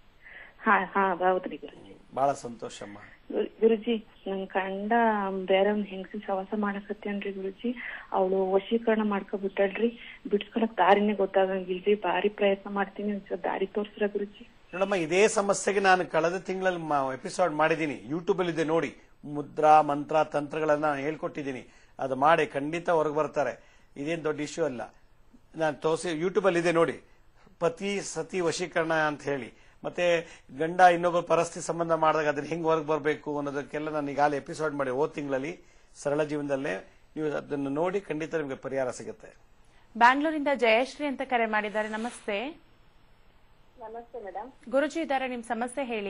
ಹಾ ಹಾ ಹೌದ್ರಿ ಗುರುಜಿ ಬಹಳ ಸಂತೋಷಮ್ಮ ಗುರು- ಗುರುಜಿ ನನ್ ಕಂಡ ಬೇರೆ ಒಂದ್ ಹೆಂಗಸಿನ ಸವಾಸ ಮಾಡಕತ್ತೇನ್ರಿ ಗುರುಜಿ ಅವಳು ವಶೀಕರಣ ಮಾಡ್ಕೊಬಿಟ್ಟಳ್ರಿ ಬಿಡ್ಸ್ಕೊಳಕ್ ದಾರಿನೇ ಗೊತ್ತಾಗಂಗಿಲ್ರಿ ಬಾರಿ ಪ್ರಯತ್ನ ಮಾಡ್ತೀನಿ ಒಂದ್ಸಲ ದಾರಿ ತೋರ್ಸ್ರ ಗುರುಜಿ ನೋಡಮ್ಮ ಇದೇ ಸಮಸ್ಯೆಗೆ ನಾನು ಕಳೆದ ತಿಂಗಳಲ್ಲಿ ಎಪಿಸೋಡ್ ಮಾಡಿದ್ದೀನಿ ಯೂಟ್ಯೂಬ್ ಅಲ್ಲಿ ಇದೆ ನೋಡಿ ಮುದ್ರಾ ಮಂತ್ರ ತಂತ್ರಗಳನ್ನ ನಾನು ಹೇಳ್ಕೊಟ್ಟಿದ್ದೀನಿ ಅದು ಮಾಡಿ ಖಂಡಿತ ಹೊರಗೆ ಬರ್ತಾರೆ ಇದೇನ್ ದೊಡ್ಡ ಇಶ್ಯೂ ಅಲ್ಲ ನಾನು ತೋರಿಸಿ ಯೂಟ್ಯೂಬ್ ಅಲ್ಲಿ ಇದೆ ನೋಡಿ ಪತಿ ಸತಿ ವಶೀಕರಣ ಅಂತ ಹೇಳಿ ಮತ್ತೆ ಗಂಡ ಇನ್ನೊಬ್ಬ ಪರಸ್ತಿ ಸಂಬಂಧ ಮಾಡಿದಾಗ ಅದನ್ನ ಹೆಂಗ್ ಹೊರಗೆ ಬರಬೇಕು ಅನ್ನೋದಕ್ಕೆಲ್ಲ ನಾನು ಈಗಾಗಲೇ ಎಪಿಸೋಡ್ ಮಾಡಿ ಹೋದ ತಿಂಗಳಲ್ಲಿ ಸರಳ ಜೀವನದಲ್ಲೇ ನೀವು ಅದನ್ನು ನೋಡಿ ಖಂಡಿತ ನಿಮಗೆ ಪರಿಹಾರ ಸಿಗುತ್ತೆ ಬ್ಯಾಂಗ್ಳೂರಿಂದ ಜಯಶ್ರೀ ಅಂತ ಕರೆ ಮಾಡಿದ್ದಾರೆ ನಮಸ್ತೆ ನಮಸ್ತೆ ಮೇಡಮ್ ಗುರುಜಿ ಇದಾರೆ ನಿಮ್ ಸಮಸ್ಯೆ ಹೇಳಿ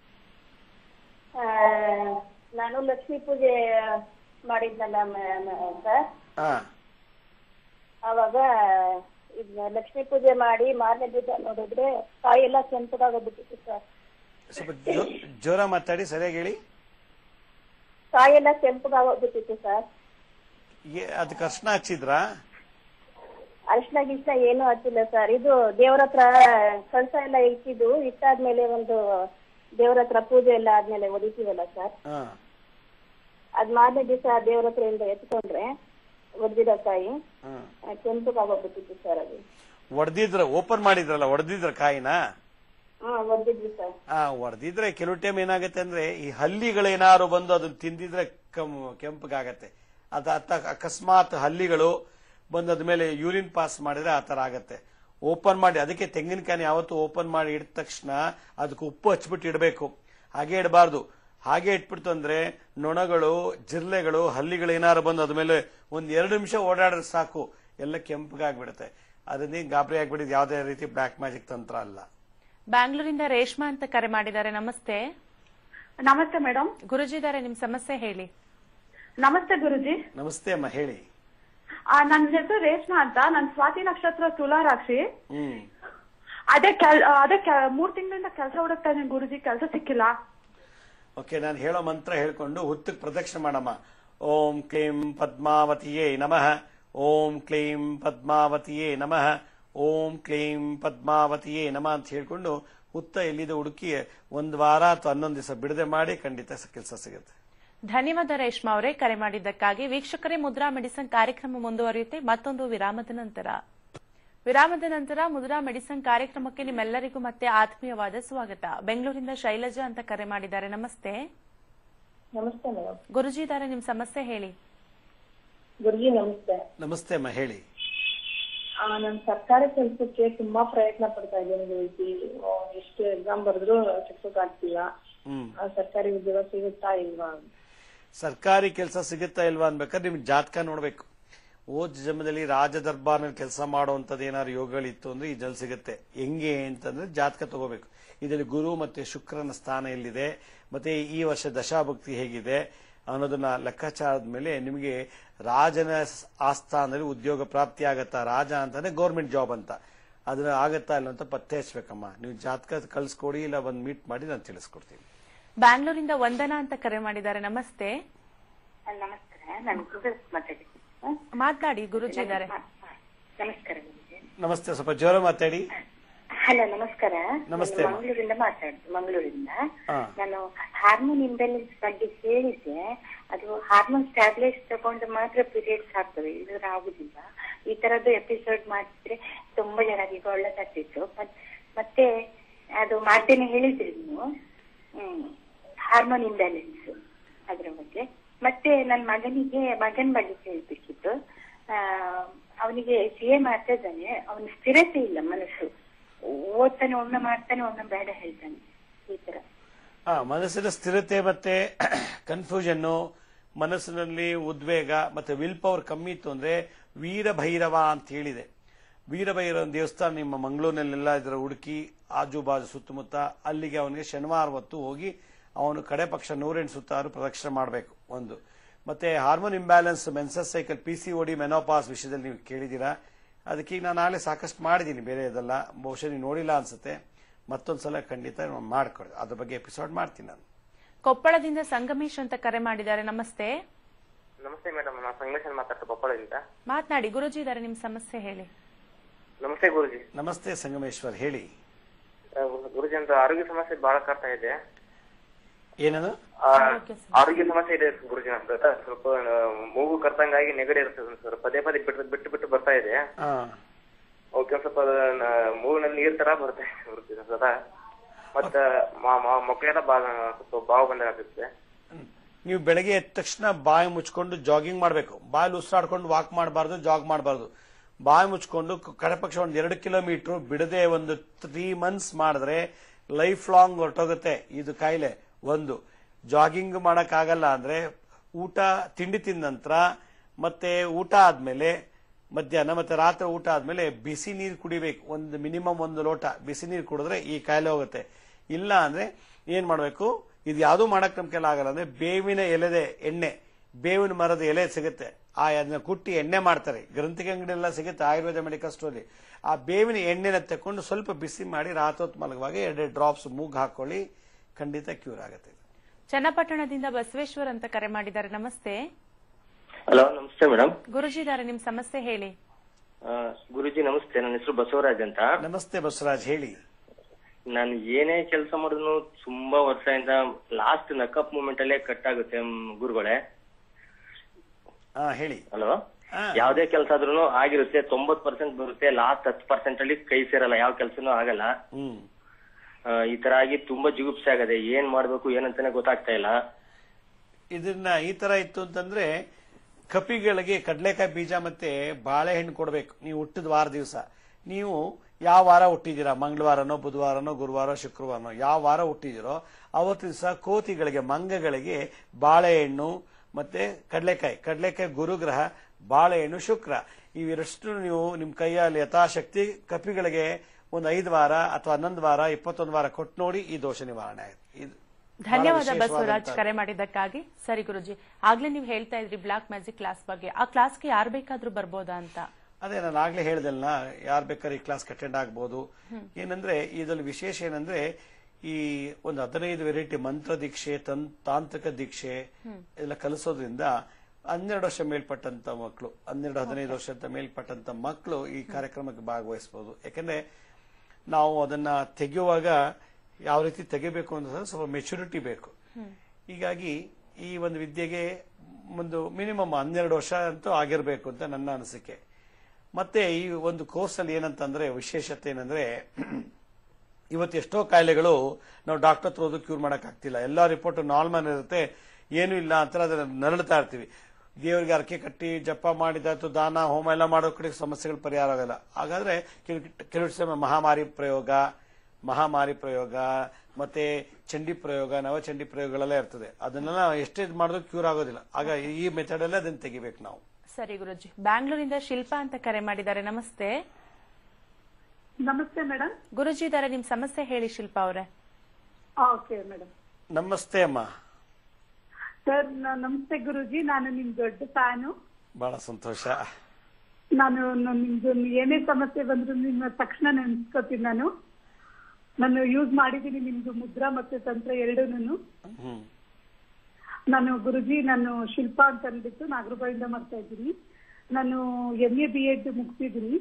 ನಾನು ಲಕ್ಷ್ಮೀ ಪೂಜೆ ಮಾಡಿದ್ನಲ್ಲ ಸರ್ ಹಾ ಅವಾಗ ಇದ್ನ ಲಕ್ಷ್ಮೀ ಪೂಜೆ ಮಾಡಿ ಮಾರನೇ ದಿವಸ ನೋಡಿದ್ರೆ ಕಾಯಿ ಎಲ್ಲ ಕೆಂಪಗಾಗೋಗ್ಬಿಟ್ಟಿತ್ತು ಸರ್ ಸ್ವಲ್ಪ ಜೋ- ಜೋರ ಮಾತಾಡಿ ಸರಿಯಾಗಿ ಹೇಳಿ ಕಾಯಿ ಎಲ್ಲ ಕೆಂಪಗಾಗೋಗ್ಬಿಟ್ಟಿತ್ತು ಸರ್ ಏ- ಅದಕ್ಕೆ ಅರ್ಶನ ಹಚ್ಚಿದ್ರಾ ಅರಿಶಿನ ಗಿರ್ಶಿನ ಏನು ಹಚ್ಚಿಲ್ಲ ಸರ್ ಇದು ದೇವ್ರ ಹತ್ರ ಕಳಸ ಎಲ್ಲ ಇಟ್ಟಿದ್ದು ಇಟ್ಟಾದ್ಮೇಲೆ ಒಂದು ದೇವ್ರ ಹತ್ರ ಪೂಜೆ ಎಲ್ಲ ಆದ್ಮೇಲೆ ಹೊಡಿತೀವಲ್ಲ ಸರ್ ಹಾ ಅದ್ ಮಾರನೇ ದಿವಸ ದೇವ್ರ ಹತ್ರ ಇಂದ ಎತ್ಕೊಂಡ್ರೆ ಒಡ್ದಿರೋ ಕಾಯಿ ಹಾ ಕೆಂಪಗಾಗೋಗ್ಬಿಟ್ಟಿತ್ತು ಸರ್ ಅದು ಒಡೆದಿದ್ರ ಓಪನ್ ಮಾಡಿದ್ರಲ್ಲ ಒಡೆದಿದ್ರ ಕಾಯಿನ ಹಾ ಒದ್ದಿದ್ವಿ ಸರ್ ಆ ಹೊಡೆದಿದ್ರೆ ಕೆಲವು ಟೈಮ್ ಏನಾಗುತ್ತೆ ಅಂದ್ರೆ ಈ ಹಲ್ಲಿಗಳೇನಾದ್ರು ಬಂದು ಅದನ್ನ ತಿಂದಿದ್ರೆ ಕಮ್ ಕೆಂಪಗಾಗತ್ತೆ ಅದ ಅತ್ತ ಅಕಸ್ಮಾತ್ ಹಲ್ಲಿಗಳು ಬಂದು ಅದ ಮೇಲೆ ಯೂರಿನ್ ಪಾಸ್ ಮಾಡಿದ್ರೆ ಆ ತರ ಆಗತ್ತೆ ಓಪನ್ ಮಾಡಿ ಅದಕ್ಕೆ ತೆಂಗಿನಕಾಯಿ ಯಾವತ್ತು ಓಪನ್ ಮಾಡಿ ಇಟ್ಟ ತಕ್ಷಣ ಅದಕ್ಕೆ ಉಪ್ಪು ಹಚ್ಬಿಟ್ಟು ಇಡಬೇಕು ಹಾಗೆ ಇಡಬಾರ್ದು ಹಾಗೆ ಇಟ್ಬಿಡ್ತು ಅಂದ್ರೆ ನೊಣಗಳು ಜಿರ್ಲೆಗಳು ಹಲ್ಲಿಗಳು ಏನಾರು ಬಂದು ಅದ ಮೇಲೆ ಒಂದ್ ಎರಡು ನಿಮಿಷ ಓಡಾಡಿದ್ರೆ ಸಾಕು ಎಲ್ಲ ಕೆಂಪಗಾಗ್ಬಿಡುತ್ತೆ ಅದನ್ನೇ ಗಾಬರಿ ಆಗ್ಬಿಟ್ಟಿದ್ ಯಾವುದೇ ರೀತಿ ಬ್ಲಾಕ್ ಮ್ಯಾಜಿಕ್ ತಂತ್ರ ಅಲ್ಲ ಬ್ಯಾಂಗ್ಳೂರಿಂದ ರೇಷ್ಮಾ ಅಂತ ಕರೆ ಮಾಡಿದ್ದಾರೆ ನಮಸ್ತೆ ನಮಸ್ತೆ ಮೇಡಮ್ ಗುರುಜಿ ಇದಾರೆ ನಿಮ್ ಸಮಸ್ಯೆ ಹೇಳಿ ನಮಸ್ತೆ ಗುರುಜಿ ನಮಸ್ತೆ ಅಮ್ಮ ಹೇಳಿ ಆ, ನನ್ನ ಹೆಸರು ರೇಷ್ಮಾ ಅಂತ ನನ್ ಸ್ವಾತಿ ನಕ್ಷತ್ರ ತುಲಾ ರಾಶಿ ಹ್ಮ್ ಅದೇ ಕೆಲ್ ಆ, ಅದೇ ಕೆ- ಮೂರ್ ತಿಂಗಳಿಂದ ಕೆಲಸ ಹುಡುಕ್ತಾ ಇದ್ದೀನಿ ಗುರುಜಿ ಕೆಲಸ ಸಿಕ್ಕಿಲ್ಲ ಓಕೆ ನಾನು ಹೇಳೋ ಮಂತ್ರ ಹೇಳ್ಕೊಂಡು ಹುತ್ತಕ್ಕೆ ಪ್ರದಕ್ಷಿಣೆ ಮಾಡಮ್ಮ ಓಂ ಕ್ಲೀಂ ಪದ್ಮಾವತಿಯೇ ನಮಃ ಓಂ ಕ್ಲೀಂ ಪದ್ಮಾವತಿಯೇ ನಮಃ ಓಂ ಕ್ಲೀಂ ಪದ್ಮಾವತಿಯೇ ನಮಃ ಅಂತ ಹೇಳ್ಕೊಂಡು ಹುತ್ತ ಎಲ್ಲಿದೆ ಹುಡುಕಿ ಒಂದು ವಾರ ಅಥವಾ ಹನ್ನೊಂದು ದಿವಸ ಬಿಡದೆ ಮಾಡಿ ಖಂಡಿತ ಕೆಲಸ ಸಿಗುತ್ತೆ ಧನ್ಯವಾದ ರೇಷ್ಮಾ ಅವರೇ ಕರೆ ಮಾಡಿದ್ದಕ್ಕಾಗಿ ವೀಕ್ಷಕರೇ ಮುದ್ರಾ ಮೆಡಿಸನ್ ಕಾರ್ಯಕ್ರಮ ಮುಂದುವರಿಯುತ್ತೆ ಮತ್ತೊಂದು ವಿರಾಮದ ನಂತರ ವಿರಾಮದ ನಂತರ ಮುದ್ರಾ ಮೆಡಿಸನ್ ಕಾರ್ಯಕ್ರಮಕ್ಕೆ ನಿಮ್ಮೆಲ್ಲರಿಗೂ ಮತ್ತೆ ಆತ್ಮೀಯವಾದ ಸ್ವಾಗತ ಬೆಂಗಳೂರಿಂದ ಶೈಲಜಾ ಅಂತ ಕರೆ ಮಾಡಿದ್ದಾರೆ ನಮಸ್ತೆ ನಮಸ್ತೆ ಮೇಡಮ್ ಗುರುಜಿ ಇದಾರೆ ನಿಮ್ ಸಮಸ್ಯೆ ಹೇಳಿ ಗುರುಜಿ ನಮಸ್ತೆ ನಮಸ್ತೆ ಅಮ್ಮ ಹೇಳಿ ಆ, ನಾನ್ ಸರ್ಕಾರಿ ಕೆಲ್ಸಕ್ಕೆ ತುಂಬಾ ಪ್ರಯತ್ನ ಪಡ್ತಾ ಇದ್ದೀನಿ ಗುರುಜಿ ಆ, ಎಷ್ಟು ಎಕ್ಸಾಮ್ ಬರೆದ್ರು ಸಿಕ್ಸಕ್ ಆಗ್ತಿಲ್ಲ ಹ್ಮ್ ಆ, ಸರ್ಕಾರಿ ಉದ್ಯೋಗ ಸಿಗುತ್ತಾ ಇಲ್ವಾ ಸರ್ಕಾರಿ ಕೆಲಸ ಸಿಗುತ್ತಾ ಇಲ್ವಾ ಅನ್ಬೇಕಾದ್ರೆ ನಿಮ್ಗೆ ಜಾತಕ ನೋಡ್ಬೇಕು ಓದ್ ಜನ್ಮದಲ್ಲಿ ರಾಜ ದರ್ಬಾರ್ನಲ್ಲಿ ಕೆಲಸ ಮಾಡುವಂತದ್ದು ಏನಾದ್ರು ಯೋಗಗಳಿತ್ತು ಅಂದ್ರೆ ಈ ಜಲ್ ಸಿಗುತ್ತೆ ಹೆಂಗೆ ಅಂತಂದ್ರೆ ಜಾತಕ ತಗೋಬೇಕು ಇದರಲ್ಲಿ ಗುರು ಮತ್ತೆ ಶುಕ್ರನ ಸ್ಥಾನ ಎಲ್ಲಿದೆ ಮತ್ತೆ ಈ ವರ್ಷ ದಶಾಭಕ್ತಿ ಹೇಗಿದೆ ಅನ್ನೋದನ್ನ ಲೆಕ್ಕಾಚಾರದ ಮೇಲೆ ನಿಮಗೆ ರಾಜನ ಸ್- ಆಸ್ಥಾನದಲ್ಲಿ ಉದ್ಯೋಗ ಪ್ರಾಪ್ತಿ ಆಗತ್ತಾ ರಾಜ ಅಂತಾನೆ ಗೌರ್ಮೆಂಟ್ ಜಾಬ್ ಅಂತ ಅದನ್ನ ಆಗತ್ತಾ ಇಲ್ಲ ಅಂತ ಪತ್ತೆ ಹಚ್ಬೇಕಮ್ಮ ನೀವು ಜಾತಕ ಕಳ್ಸ್ಕೊಡಿ ಇಲ್ಲ ಬಂದು ಮೀಟ್ ಮಾಡಿ ನಾನು ತಿಳಿಸ್ಕೊಡ್ತೀನಿ ಬ್ಯಾಂಗ್ಳೂರಿಂದ ವಂದನಾ ಅಂತ ಕರೆ ಮಾಡಿದ್ದಾರೆ ನಮಸ್ತೆ ನಮಸ್ಕಾರ ನಾನು ಗುರುಗಳು ಮಾತಾಡಿದ್ದೀನಿ ಮಾತನಾಡಿ ಗುರುಜಿ ಇದಾರೆ ನಮಸ್ಕಾರ ಗುರುಜಿ ನಮಸ್ತೆ ಸ್ವಲ್ಪ ಜೋರ ಮಾತಾಡಿ ಹಲೋ ನಮಸ್ಕಾರ ನಮಸ್ತೆ ನಾನು ಅಮ್ಮ. ಮಂಗಳೂರಿಂದ ಮಾತಾಡುದು ಮಂಗಳೂರಿಂದ ಹಾ. ನಾನು ಹಾರ್ಮೋನ್ ಇಂಬ್ಯಾಲೆನ್ಸ್ ಬಗ್ಗೆ ಕೇಳಿದ್ದೆ ಅದು ಹಾರ್ಮೋನ್ ಟ್ಯಾಬ್ಲೆಟ್ಸ್ ತಗೊಂಡು ಮಾತ್ರ ಪೀರಿಯಡ್ಸ್ ಆಗ್ತವೆ ಇಲ್ಲದ್ರೆ ಆಗುದಿಲ್ಲ ಈ ತರದ್ದು ಎಪಿಸೋಡ್ ಮಾಡಿದ್ರೆ ತುಂಬಾ ಜನರಿಗೆ ಒಳ್ಳೆದಾಗ್ತಿತ್ತು ಮತ್- ಮತ್ತೆ ಅದು ಮಾಡ್ತೇನೆ ಹೇಳಿದ್ರಿ ನೀವು ಹ್ಮ್ ಹಾರ್ಮೋನ್ ಇಂಬ್ಯಾಲೆನ್ಸ್ ಅದ್ರ ಬಗ್ಗೆ ಮತ್ತೆ ನನ್ನ ಮಗನಿಗೆ ಮಗನ್ ಬಗ್ಗೆ ಹೇಳ್ಬೇಕಿತ್ತು ಆ, ಅವನಿಗೆ ಸಿ ಎ ಮಾಡ್ತಾ ಇದ್ದಾನೆ ಅವನ ಸ್ಥಿರತೆ ಇಲ್ಲ ಮನಸ್ಸು ಓದ್ತಾನೆ ಒಮ್ಮೆ ಮಾಡ್ತಾನೆ ಒಮ್ಮೆ ಬೇಡ ಹೇಳ್ತಾನೆ ಈ ತರ ಹಾ ಮನಸ್ಸಿನ ಸ್ಥಿರತೆ ಮತ್ತೆ ಕನ್ಫ್ಯೂಷನ್ ಮನಸ್ಸಿನಲ್ಲಿ ಉದ್ವೇಗ ಮತ್ತೆ ವಿಲ್ ಪವರ್ ಕಮ್ಮಿ ಇತ್ತು ಅಂದ್ರೆ ವೀರಭೈರವ ಅಂತ ಹೇಳಿದೆ ವೀರಭೈರವ ದೇವಸ್ಥಾನ ನಿಮ್ಮ ಮಂಗಳೂರಿನಲ್ಲೆಲ್ಲ ಇದರ ಹುಡುಕಿ ಆಜು ಬಾಜು ಸುತ್ತಮುತ್ತ ಅಲ್ಲಿಗೆ ಅವನಿಗೆ ಶನಿವಾರ ಹೊತ್ತು ಹೋಗಿ ಅವನು ಕಡೆ ಪಕ್ಷ ನೂರೆಂಟು ಸುತ್ತಾರು ಪ್ರದಕ್ಷಿಣೆ ಮಾಡಬೇಕು ಒಂದು ಮತ್ತೆ hormone imbalance menses cycle P C O D menopause ವಿಷಯದಲ್ಲಿ ನೀವು ಕೇಳಿದ್ದೀರಾ ಅದಕ್ಕೆ ಈಗ ನಾನು ನಾಳೆ ಸಾಕಷ್ಟು ಮಾಡಿದ್ದೀನಿ ಬೇರೆ ಇದೆಲ್ಲ ಬಹುಶಃ ನೀವು ನೋಡಿಲ್ಲ ಅನ್ಸುತ್ತೆ ಮತ್ತೊಂದ್ಸಲ ಖಂಡಿತ ಮಾಡ್ಕೊಡಿ ಅದ್ರ ಬಗ್ಗೆ ಎಪಿಸೋಡ್ ಮಾಡ್ತೀನಿ ನಾನು ಕೊಪ್ಪಳದಿಂದ ಸಂಗಮೇಶ್ ಅಂತ ಕರೆ ಮಾಡಿದ್ದಾರೆ ನಮಸ್ತೆ ನಮಸ್ತೆ ಮೇಡಮ್ ನಾನು ಸಂಗಮೇಶನ್ ಮಾತಾಡ್ತಾ ಕೊಪ್ಪಳದಿಂದ ಮಾತನಾಡಿ ಗುರುಜಿ ಇದಾರೆ ನಿಮ್ ಸಮಸ್ಯೆ ಹೇಳಿ ನಮಸ್ತೆ ಗುರುಜಿ ನಮಸ್ತೆ ಸಂಗಮೇಶ್ವರ್ ಹೇಳಿ ಆ, ಗುರುಜಿ ಅಂತ ಆರೋಗ್ಯ ಸಮಸ್ಯೆ ಬಹಳ ಕಾಡ್ತಾ ಇದೆ ಏನದು ಆ, ಆರೋಗ್ಯ ಸಮಸ್ಯೆ ಇದೆ ಗುರುಜಿ ಅಂತ ಸ್ವಲ್ಪ ಆ, ಮೂಗು ಕರ್ತಂಗಾಗಿ ನೆಗಡಿ ಇರ್ತದೆ ಸರ್ ಪದೇ ಪದೇ ಬಿಟ್ಟು ಬಿಟ್ಟು ಬಿಟ್ಟು ಬರ್ತಾ ಇದೆ ಆ, ಓಕೆ ಸ್ವಲ್ಪ ನ- ಮೂಗಿನಲ್ಲಿ ನೀರ್ ತರ ಬರುತ್ತೆ ಗುರುಜಿ ಸದಾ ಮತ್ತ ಮಕ್ಕಳೆಲ್ಲ ಬಾ ಸ್ವಲ್ಪ ಬಾವು ಬಂದಾಗುತ್ತೆ ನೀವು ಬೆಳಗ್ಗೆ ಎದ್ದ ತಕ್ಷಣ ಬಾಯಿ ಮುಚ್ಕೊಂಡು ಜಾಗಿಂಗ್ ಮಾಡಬೇಕು ಬಾಯಲ್ಲಿ ಉಸಿರಾಡ್ಕೊಂಡು ವಾಕ್ ಮಾಡಬಾರ್ದು ಜಾಗ್ ಮಾಡಬಾರ್ದು ಬಾಯಿ ಮುಚ್ಕೊಂಡು ಕ- ಕಡೆ ಪಕ್ಷ ಒಂದು ಎರಡು ಕಿಲೋಮೀಟರ್ ಬಿಡದೆ ಒಂದು ತ್ರೀ ಮಂತ್ಸ್ ಮಾಡಿದ್ರೆ ಲೈಫ್ ಲಾಂಗ್ ಹೊರಟೋಗುತ್ತೆ ಇದು ಕಾಯಿಲೆ ಒಂದು ಜಾಗಿಂಗ್ ಮಾಡಕ್ಕಾಗಲ್ಲ ಅಂದ್ರೆ ಊಟ ತಿಂಡಿ ತಿಂದ ನಂತರ ಮತ್ತೆ ಊಟ ಆದ್ಮೇಲೆ ಮಧ್ಯಾಹ್ನ ಮತ್ತೆ ರಾತ್ರಿ ಊಟ ಆದ್ಮೇಲೆ ಬಿಸಿ ನೀರು ಕುಡಿಬೇಕು ಒಂದು ಮಿನಿಮಮ್ ಒಂದು ಲೋಟ ಬಿಸಿ ನೀರು ಕುಡಿದ್ರೆ ಈ ಕಾಯಿಲೆ ಹೋಗುತ್ತೆ ಇಲ್ಲ ಅಂದ್ರೆ ಏನ್ ಮಾಡ್ಬೇಕು ಇದು ಯಾವ್ದು ಮಾಡಕ್ ನಮ್ ಕೈಲಿ ಆಗಲ್ಲ ಅಂದ್ರೆ ಬೇವಿನ ಎಲೆದೆ ಎಣ್ಣೆ ಬೇವಿನ ಮರದ ಎಲೆ ಸಿಗುತ್ತೆ ಆ ಅದನ್ನ ಕುಟ್ಟಿ ಎಣ್ಣೆ ಮಾಡ್ತಾರೆ ಗ್ರಂಥಿಗೆ ಅಂಗಡಿ ಎಲ್ಲ ಸಿಗುತ್ತೆ ಆಯುರ್ವೇದ ಮೆಡಿಕಲ್ ಸ್ಟೋರಿ ಆ ಬೇವಿನ ಎಣ್ಣೆನ ತಕೊಂಡು ಸ್ವಲ್ಪ ಬಿಸಿ ಮಾಡಿ ರಾತ್ರಿ ಹೊತ್ತು ಮಲಗುವಾಗ ಎರಡೆರಡು ಡ್ರಾಪ್ಸ್ ಮೂಗ್ ಹಾಕೊಳ್ಳಿ ಖಂಡಿತ ಕ್ಯೂರ್ ಆಗುತ್ತೆ ಇದು. ಚನ್ನಪಟ್ಟಣದಿಂದ ಬಸವೇಶ್ವರ್ ಅಂತ ಕರೆ ಮಾಡಿದ್ದಾರೆ ನಮಸ್ತೆ ಹಲೋ ನಮಸ್ತೆ ಮೇಡಮ್ ಗುರುಜಿ ಇದಾರೆ ನಿಮ್ ಸಮಸ್ಯೆ ಹೇಳಿ ಗುರುಜಿ ನಮಸ್ತೆ ನನ್ನ ಹೆಸರು ಬಸವರಾಜ್ ಅಂತ ನಮಸ್ತೆ ಬಸವರಾಜ್ ಹೇಳಿ ನಾನು ಏನೇ ಕೆಲಸ ಮಾಡಿದ್ರು ತುಂಬಾ ವರ್ಷದಿಂದ ಲಾಸ್ಟ್ ನಕಪ್ ಮೂಮೆಂಟ್ ಅಲ್ಲೇ ಕಟ್ ಆಗುತ್ತೆ ಮ್, ಗುರುಗಳೇ ಹಾ ಹೇಳಿ ಹಲೋ ಯಾವ್ದೇ ಕೆಲಸ ಆದ್ರೂ ಆಗಿರುತ್ತೆ ತೊಂಬತ್ ಪರ್ಸೆಂಟ್ ಬರುತ್ತೆ ಲಾಸ್ಟ್ ಹತ್ತು ಪರ್ಸೆಂಟ್ ಅಲ್ಲಿ ಕೈ ಸೇರಲ್ಲ ಯಾವ ಕೆಲಸನೂ ಆಗಲ್ಲ ಹ್ಮ್ ಆ, ಈ ತರ ಆಗಿ ತುಂಬಾ ಜುಗುಪ್ಸೆ ಆಗದೆ ಏನ್ ಮಾಡ್ಬೇಕು ಏನಂತಾನೆ ಗೊತ್ತಾಗ್ತಾ ಇಲ್ಲ ಇದನ್ನ ಈ ತರ ಇತ್ತು ಅಂತಂದ್ರೆ ಕಪಿಗಳಿಗೆ ಕಡಲೆಕಾಯಿ ಬೀಜ ಮತ್ತೆ ಬಾಳೆಹಣ್ಣು ಕೊಡ್ಬೇಕು ನೀವು ಹುಟ್ಟಿದ ವಾರ ದಿವಸ ನೀವು ಯಾವ ವಾರ ಹುಟ್ಟಿದ್ದೀರಾ ಮಂಗಳವಾರನೋ ಬುಧವಾರನೋ ಗುರುವಾರ ಶುಕ್ರವಾರನೋ ಯಾವ ವಾರ ಹುಟ್ಟಿದಿರೋ ಅವತ್ತು ದಿವಸ ಕೋತಿಗಳಿಗೆ ಮಂಗಗಳಿಗೆ ಬಾಳೆಹಣ್ಣು ಮತ್ತೆ ಕಡಲೆಕಾಯಿ ಕಡಲೆಕಾಯಿ ಗುರುಗ್ರಹ ಬಾಳೆಹಣ್ಣು ಶುಕ್ರ ಇವೆರಷ್ಟು ನೀವು ನಿಮ್ಮ ಕೈಯಲ್ಲಿ ಯಥಾಶಕ್ತಿ ಕಪಿಗಳಿಗೆ ಒಂದು ಐದು ವಾರ ಅಥವಾ ಹನ್ನೊಂದು ವಾರ ಇಪ್ಪತ್ತೊಂದು ವಾರ ಕೊಟ್ಟು ನೋಡಿ ಈ ದೋಷ ನಿವಾರಣೆ ಆಯ್ತು ಇದು ಬಹಳ ಧನ್ಯವಾದ ವಿಶೇಷವಾದಂತ- ಬಸವರಾಜ್ ಕರೆ ಮಾಡಿದ್ದಕ್ಕಾಗಿ ಸರಿ ಗುರುಜಿ ಆಗ್ಲೇ ನೀವು ಹೇಳ್ತಾ ಇದ್ರಿ ಬ್ಲಾಕ್ ಮ್ಯಾಜಿಕ್ ಕ್ಲಾಸ್ ಬಗ್ಗೆ ಆ ಕ್ಲಾಸ್ಗೆ ಯಾರು ಬೇಕಾದ್ರೂ ಬರ್ಬೋದಾ ಅಂತ ಅದೇ ನಾನು ಆಗ್ಲೇ ಹೇಳ್ದಲ್ಲ ಯಾರು ಬೇಕಾದ್ರೆ ಈ ಕ್ಲಾಸ್ ಅಟೆಂಡ್ ಆಗ್ಬೋದು ಏನಂದ್ರೆ ಇದರಲ್ಲಿ ವಿಶೇಷ ಏನಂದ್ರೆ ಈ ಒಂದು ಹದಿನೈದು ವೆರೈಟಿ ಮಂತ್ರ ದೀಕ್ಷೆ ತನ್- ತಾಂತ್ರಿಕ ದೀಕ್ಷೆ ಎಲ್ಲ ಕಲಿಸೋದ್ರಿಂದ ಹನ್ನೆರಡು ವರ್ಷ ಮೇಲ್ಪಟ್ಟಂತ ಮಕ್ಕಳು ಹನ್ನೆರಡು ಹದಿನೈದು ವರ್ಷದ ಮೇಲ್ಪಟ್ಟಂತ ಮಕ್ಕಳು ಈ ಕಾರ್ಯಕ್ರಮಕ್ಕೆ ಭಾಗವಹಿಸಬಹುದು ಯಾಕಂದ್ರೆ ನಾವು ಅದನ್ನ ತೆಗೆಯುವಾಗ ಯಾವ ರೀತಿ ತೆಗಿಬೇಕು ಅಂತ ಸ್ವಲ್ಪ ಮೆಚುರಿಟಿ ಬೇಕು ಹೀಗಾಗಿ ಈ ಒಂದು ವಿದ್ಯೆಗೆ ಒಂದು ಮಿನಿಮಮ್ ಹನ್ನೆರಡು ವರ್ಷ ಅಂತೂ ಆಗಿರಬೇಕು ಅಂತ ನನ್ನ ಅನಿಸಿಕೆ ಮತ್ತೆ ಈ ಒಂದು ಕೋರ್ಸ್ ಅಲ್ಲಿ ಏನಂತಂದ್ರೆ ವಿಶೇಷತೆ ಏನಂದ್ರೆ ಇವತ್ತು ಎಷ್ಟೋ ಕಾಯಿಲೆಗಳು ನಾವು ಡಾಕ್ಟರ್ ಹತ್ರ ಹೋದ್ರು ಕ್ಯೂರ್ ಮಾಡಕ್ ಆಗ್ತಿಲ್ಲ ಎಲ್ಲಾ ರಿಪೋರ್ಟ್ ನಾರ್ಮಲ್ ಇರುತ್ತೆ ಏನೂ ಇಲ್ಲ ಅಂತ ಅದನ್ನ ನರಳ್ತಾ ಇರ್ತೀವಿ ದೇವರಿಗೆ ಅರಕೆ ಕಟ್ಟಿ ಜಪ ಮಾಡಿದಾಯ್ತು ದಾನ ಹೋಮ ಎಲ್ಲ ಮಾಡೋ ಕಡೆ ಸಮಸ್ಯೆಗಳು ಪರಿಹಾರ ಆಗಲ್ಲ ಹಾಗಾದ್ರೆ ಕೆಲವು ಕೆಲವು ಸಮಯ ಮಹಾಮಾರಿ ಪ್ರಯೋಗ ಮಹಾಮಾರಿ ಪ್ರಯೋಗ ಮತ್ತೆ ಚಂಡಿ ಪ್ರಯೋಗ ನವಚಂಡಿ ಪ್ರಯೋಗಗಳೆಲ್ಲ ಇರ್ತದೆ ಅದನ್ನೆಲ್ಲ ಎಷ್ಟೇ ಇದ್ ಮಾಡಿದ್ರು ಕ್ಯೂರ್ ಆಗೋದಿಲ್ಲ ಆಗ ಈ ಮೆಥಡ್ ಅಲ್ಲೇ ಅದನ್ನ ತೆಗಿಬೇಕು ನಾವು ಸರಿ ಗುರುಜಿ ಬ್ಯಾಂಗ್ಳೂರಿಂದ ಶಿಲ್ಪಾ ಅಂತ ಕರೆ ಮಾಡಿದ್ದಾರೆ ನಮಸ್ತೆ ನಮಸ್ತೆ ಮೇಡಮ್ ಗುರುಜಿ ಇದಾರೆ ನಿಮ್ ಸಮಸ್ಯೆ ಹೇಳಿ ಶಿಲ್ಪಾ ಅವರೇ ಓಕೆ ಮೇಡಮ್ ನಮಸ್ತೆ ಅಮ್ಮ ಸರ್ ನಮಸ್ತೆ ಗುರುಜಿ ನಾನು ನಿಮ್ ದೊಡ್ಡ ಫ್ಯಾನು ಬಹಳ ಸಂತೋಷ ನಾನು ನಾನು ನಿಮ್ದು ಏನೇ ಸಮಸ್ಯೆ ಬಂದ್ರು ನಿಮ್ಮ ತಕ್ಷಣ ನೆನ್ಸ್ಕೊತೀನಿ ನಾನು ನಾನು ಯೂಸ್ ಮಾಡಿದ್ದೀನಿ ನಿಮ್ದು ಮುದ್ರಾ ಮತ್ತೆ ತಂತ್ರ ಎರಡೂನು ಹ್ಮ್ ನಾನು ಗುರುಜಿ ನಾನು ಶಿಲ್ಪಾ ಅಂತ ಅಂದ್ಬಿಟ್ಟು ನಾಗರಬಾಯಿಂದ ಮಾಡ್ತಾ ಇದ್ದೀನಿ ನಾನು ಎಂ ಎ ಬಿ ಎಡ್ ಮುಗಿಸಿದ್ದೀನಿ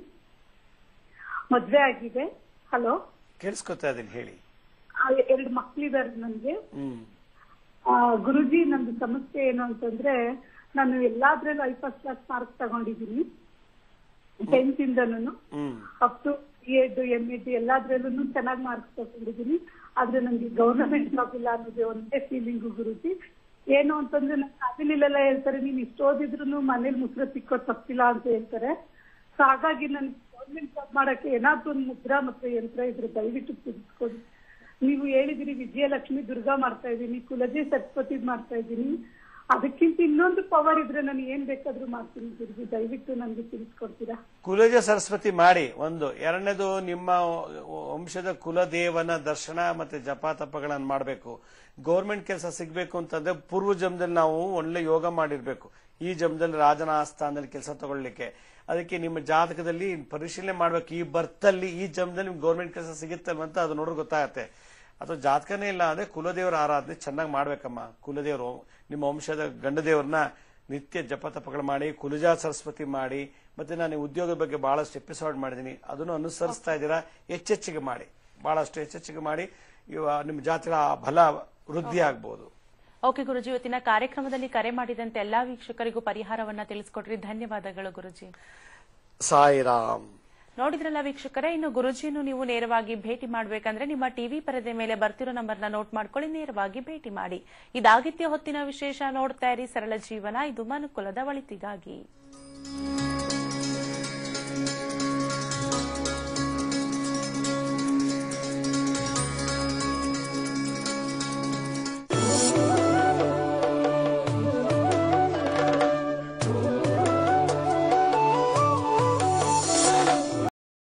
ಮದ್ವೆ ಆಗಿದೆ ಹಲೋ ಕೇಳಿಸ್ಕೊತಾ ಇದೀನಿ ಹೇಳಿ ಎರಡು ಮಕ್ಳಿದಾರೆ ನನ್ಗೆ ಹ್ಮ್ ಆ, ಗುರುಜಿ ನಂದು ಸಮಸ್ಯೆ ಏನು ಅಂತಂದ್ರೆ ನಾನು ಎಲ್ಲಾದ್ರಲ್ಲೂ ಐ ಫಸ್ಟ್ ಕ್ಲಾಸ್ ಮಾರ್ಕ್ಸ್ ತಗೊಂಡಿದ್ದೀನಿ ಟೆಂತ್ ಇಂದನು ಹ್ಮ್ up to B Ed M Ed ಎಲ್ಲಾದ್ರಲ್ಲೂ ಚೆನ್ನಾಗಿ ಮಾರ್ಕ್ಸ್ ತಗೊಂಡಿದ್ದೀನಿ ಆದ್ರೆ ನಂಗೆ ಗವರ್ನಮೆಂಟ್ ಜಾಬ್ ಇಲ್ಲ ಅನ್ನೋದೇ ಒಂದೇ ಫೀಲಿಂಗು ಗುರುಜಿ ಏನು ಅಂತಂದ್ರೆ ನನ್ನ ಫ್ಯಾಮಿಲಿಲೆಲ್ಲ ಹೇಳ್ತಾರೆ ನೀನ್ ಇಷ್ಟು ಓದಿದ್ರು ಮನೇಲಿ ಮುಸ್ರ ಸಿಕ್ಕೋದ್ ತಪ್ಪಿಲ್ಲ ಅಂತ ಹೇಳ್ತಾರೆ ಸೊ ಹಾಗಾಗಿ ನನ್ಗೆ ಗೌರ್ಮೆಂಟ್ ಜಾಬ್ ಮಾಡಕ್ಕೆ ಏನಾದ್ರೂ ಒಂದು ಮುದ್ರಾ ಮತ್ತೆ ಯಂತ್ರ ಇದ್ರೆ ದಯವಿಟ್ಟು ತಿಳಿಸ್ಕೊಡಿ ನೀವು ಹೇಳಿದಿರಿ ವಿಜಯಲಕ್ಷ್ಮಿ ದುರ್ಗಾ ಮಾಡ್ತಾ ಇದ್ದೀನಿ ಕುಲಜೆ ಸರಸ್ವತಿ ಮಾಡ್ತಾ ಇದ್ದೀನಿ ಅದಕ್ಕಿಂತ ಇನ್ನೊಂದು ಪವರ್ ಇದ್ರೆ ನಾನು ಏನ್ ಬೇಕಾದ್ರೂ ಮಾಡ್ತೀನಿ ಗುರುಜಿ ದಯವಿಟ್ಟು ನನ್ಗೆ ತಿಳಿಸ್ಕೊಡ್ತೀರಾ ಕುಲಜ ಸರಸ್ವತಿ ಮಾಡಿ ಒಂದು ಎರಡನೇದು ನಿಮ್ಮ ವಂಶದ ಕುಲದೇವನ ದರ್ಶನ ಮತ್ತೆ ಜಪ ತಪಗಳನ್ನು ಮಾಡಬೇಕು ಗೌರ್ಮೆಂಟ್ ಕೆಲಸ ಸಿಗ್ಬೇಕು ಅಂತಂದ್ರೆ ಪೂರ್ವ ಜನ್ಮದಲ್ಲಿ ನಾವು ಒಳ್ಳೆ ಯೋಗ ಮಾಡಿರ್ಬೇಕು ಈ ಜನ್ಮದಲ್ಲಿ ರಾಜನ ಆಸ್ಥಾನದಲ್ಲಿ ಕೆಲಸ ತಗೊಳ್ಳಿಕ್ಕೆ ಅದಕ್ಕೆ ನಿಮ್ಮ ಜಾತಕದಲ್ಲಿ ಪರಿಶೀಲನೆ ಮಾಡ್ಬೇಕು ಈ ಬರ್ತಲ್ಲಿ ಈ ಜನ್ಮದಲ್ಲಿ ನಿಮ್ಗೆ ಗೌರ್ಮೆಂಟ್ ಕೆಲಸ ಸಿಗುತ್ತಲ್ವ ಅಂತ ಅದು ನೋಡ್ರೆ ಗೊತ್ತಾಗತ್ತೆ ಅಥವಾ ಜಾತಕನೇ ಇಲ್ಲ ಅಂದ್ರೆ ಕುಲದೇವರ ಆರಾಧನೆ ಚೆನ್ನಾಗಿ ಮಾಡ್ಬೇಕಮ್ಮ ಕುಲದೇವರು ನಿಮ್ಮ ವಂಶದ ಗಂಡದೇವ್ರನ್ನ ನಿತ್ಯ ಜಪ ತಪಗಳು ಮಾಡಿ ಕುಲಜಾ ಸರಸ್ವತಿ ಮಾಡಿ ಮತ್ತೆ ನಾನು ಈ ಉದ್ಯೋಗದ ಬಗ್ಗೆ ಬಹಳಷ್ಟು ಎಪಿಸೋಡ್ ಮಾಡಿದ್ದೀನಿ ಅದನ್ನು ಅನುಸರಿಸ್ತಾ ಇದ್ದೀರಾ ಹೆಚ್ಚೆಚ್ಚಿಗೆ ಮಾಡಿ ಬಹಳಷ್ಟು ಹೆಚ್ಚೆಚ್ಚಿಗೆ ಮಾಡಿ ಇವ ನಿಮ್ಮ ಜಾತಿಗಳ ಬಲ ವೃದ್ಧಿ ಆಗ್ಬಹುದು ಓಕೆ ಗುರುಜಿ ಇವತ್ತಿನ ಕಾರ್ಯಕ್ರಮದಲ್ಲಿ ಕರೆ ಮಾಡಿದಂತೆ ಎಲ್ಲಾ ವೀಕ್ಷಕರಿಗೂ ಪರಿಹಾರವನ್ನ ತಿಳಿಸ್ಕೊಟ್ರಿ ಧನ್ಯವಾದಗಳು ಗುರುಜಿ ಸಾಯಿರಾಮ್ ನೋಡಿದ್ರಲ್ಲ ವೀಕ್ಷಕರೇ ಇನ್ನು ಗುರುಜಿಯನ್ನು ನೀವು ನೇರವಾಗಿ ಭೇಟಿ ಮಾಡಬೇಕಂದ್ರೆ ನಿಮ್ಮ ಟಿವಿ ಪರದೆ ಮೇಲೆ ಬರ್ತಿರೋ ನಂಬರ್ನ ನೋಟ್ ಮಾಡ್ಕೊಳ್ಳಿ ನೇರವಾಗಿ ಭೇಟಿ ಮಾಡಿ ಇದಾಗಿತ್ಯ ಹೊತ್ತಿನ ವಿಶೇಷ ನೋಡ್ತಾ ಇರಿ ಸರಳ ಜೀವನ ಇದು ಮನುಕುಲದ ಒಳಿತಿಗಾಗಿ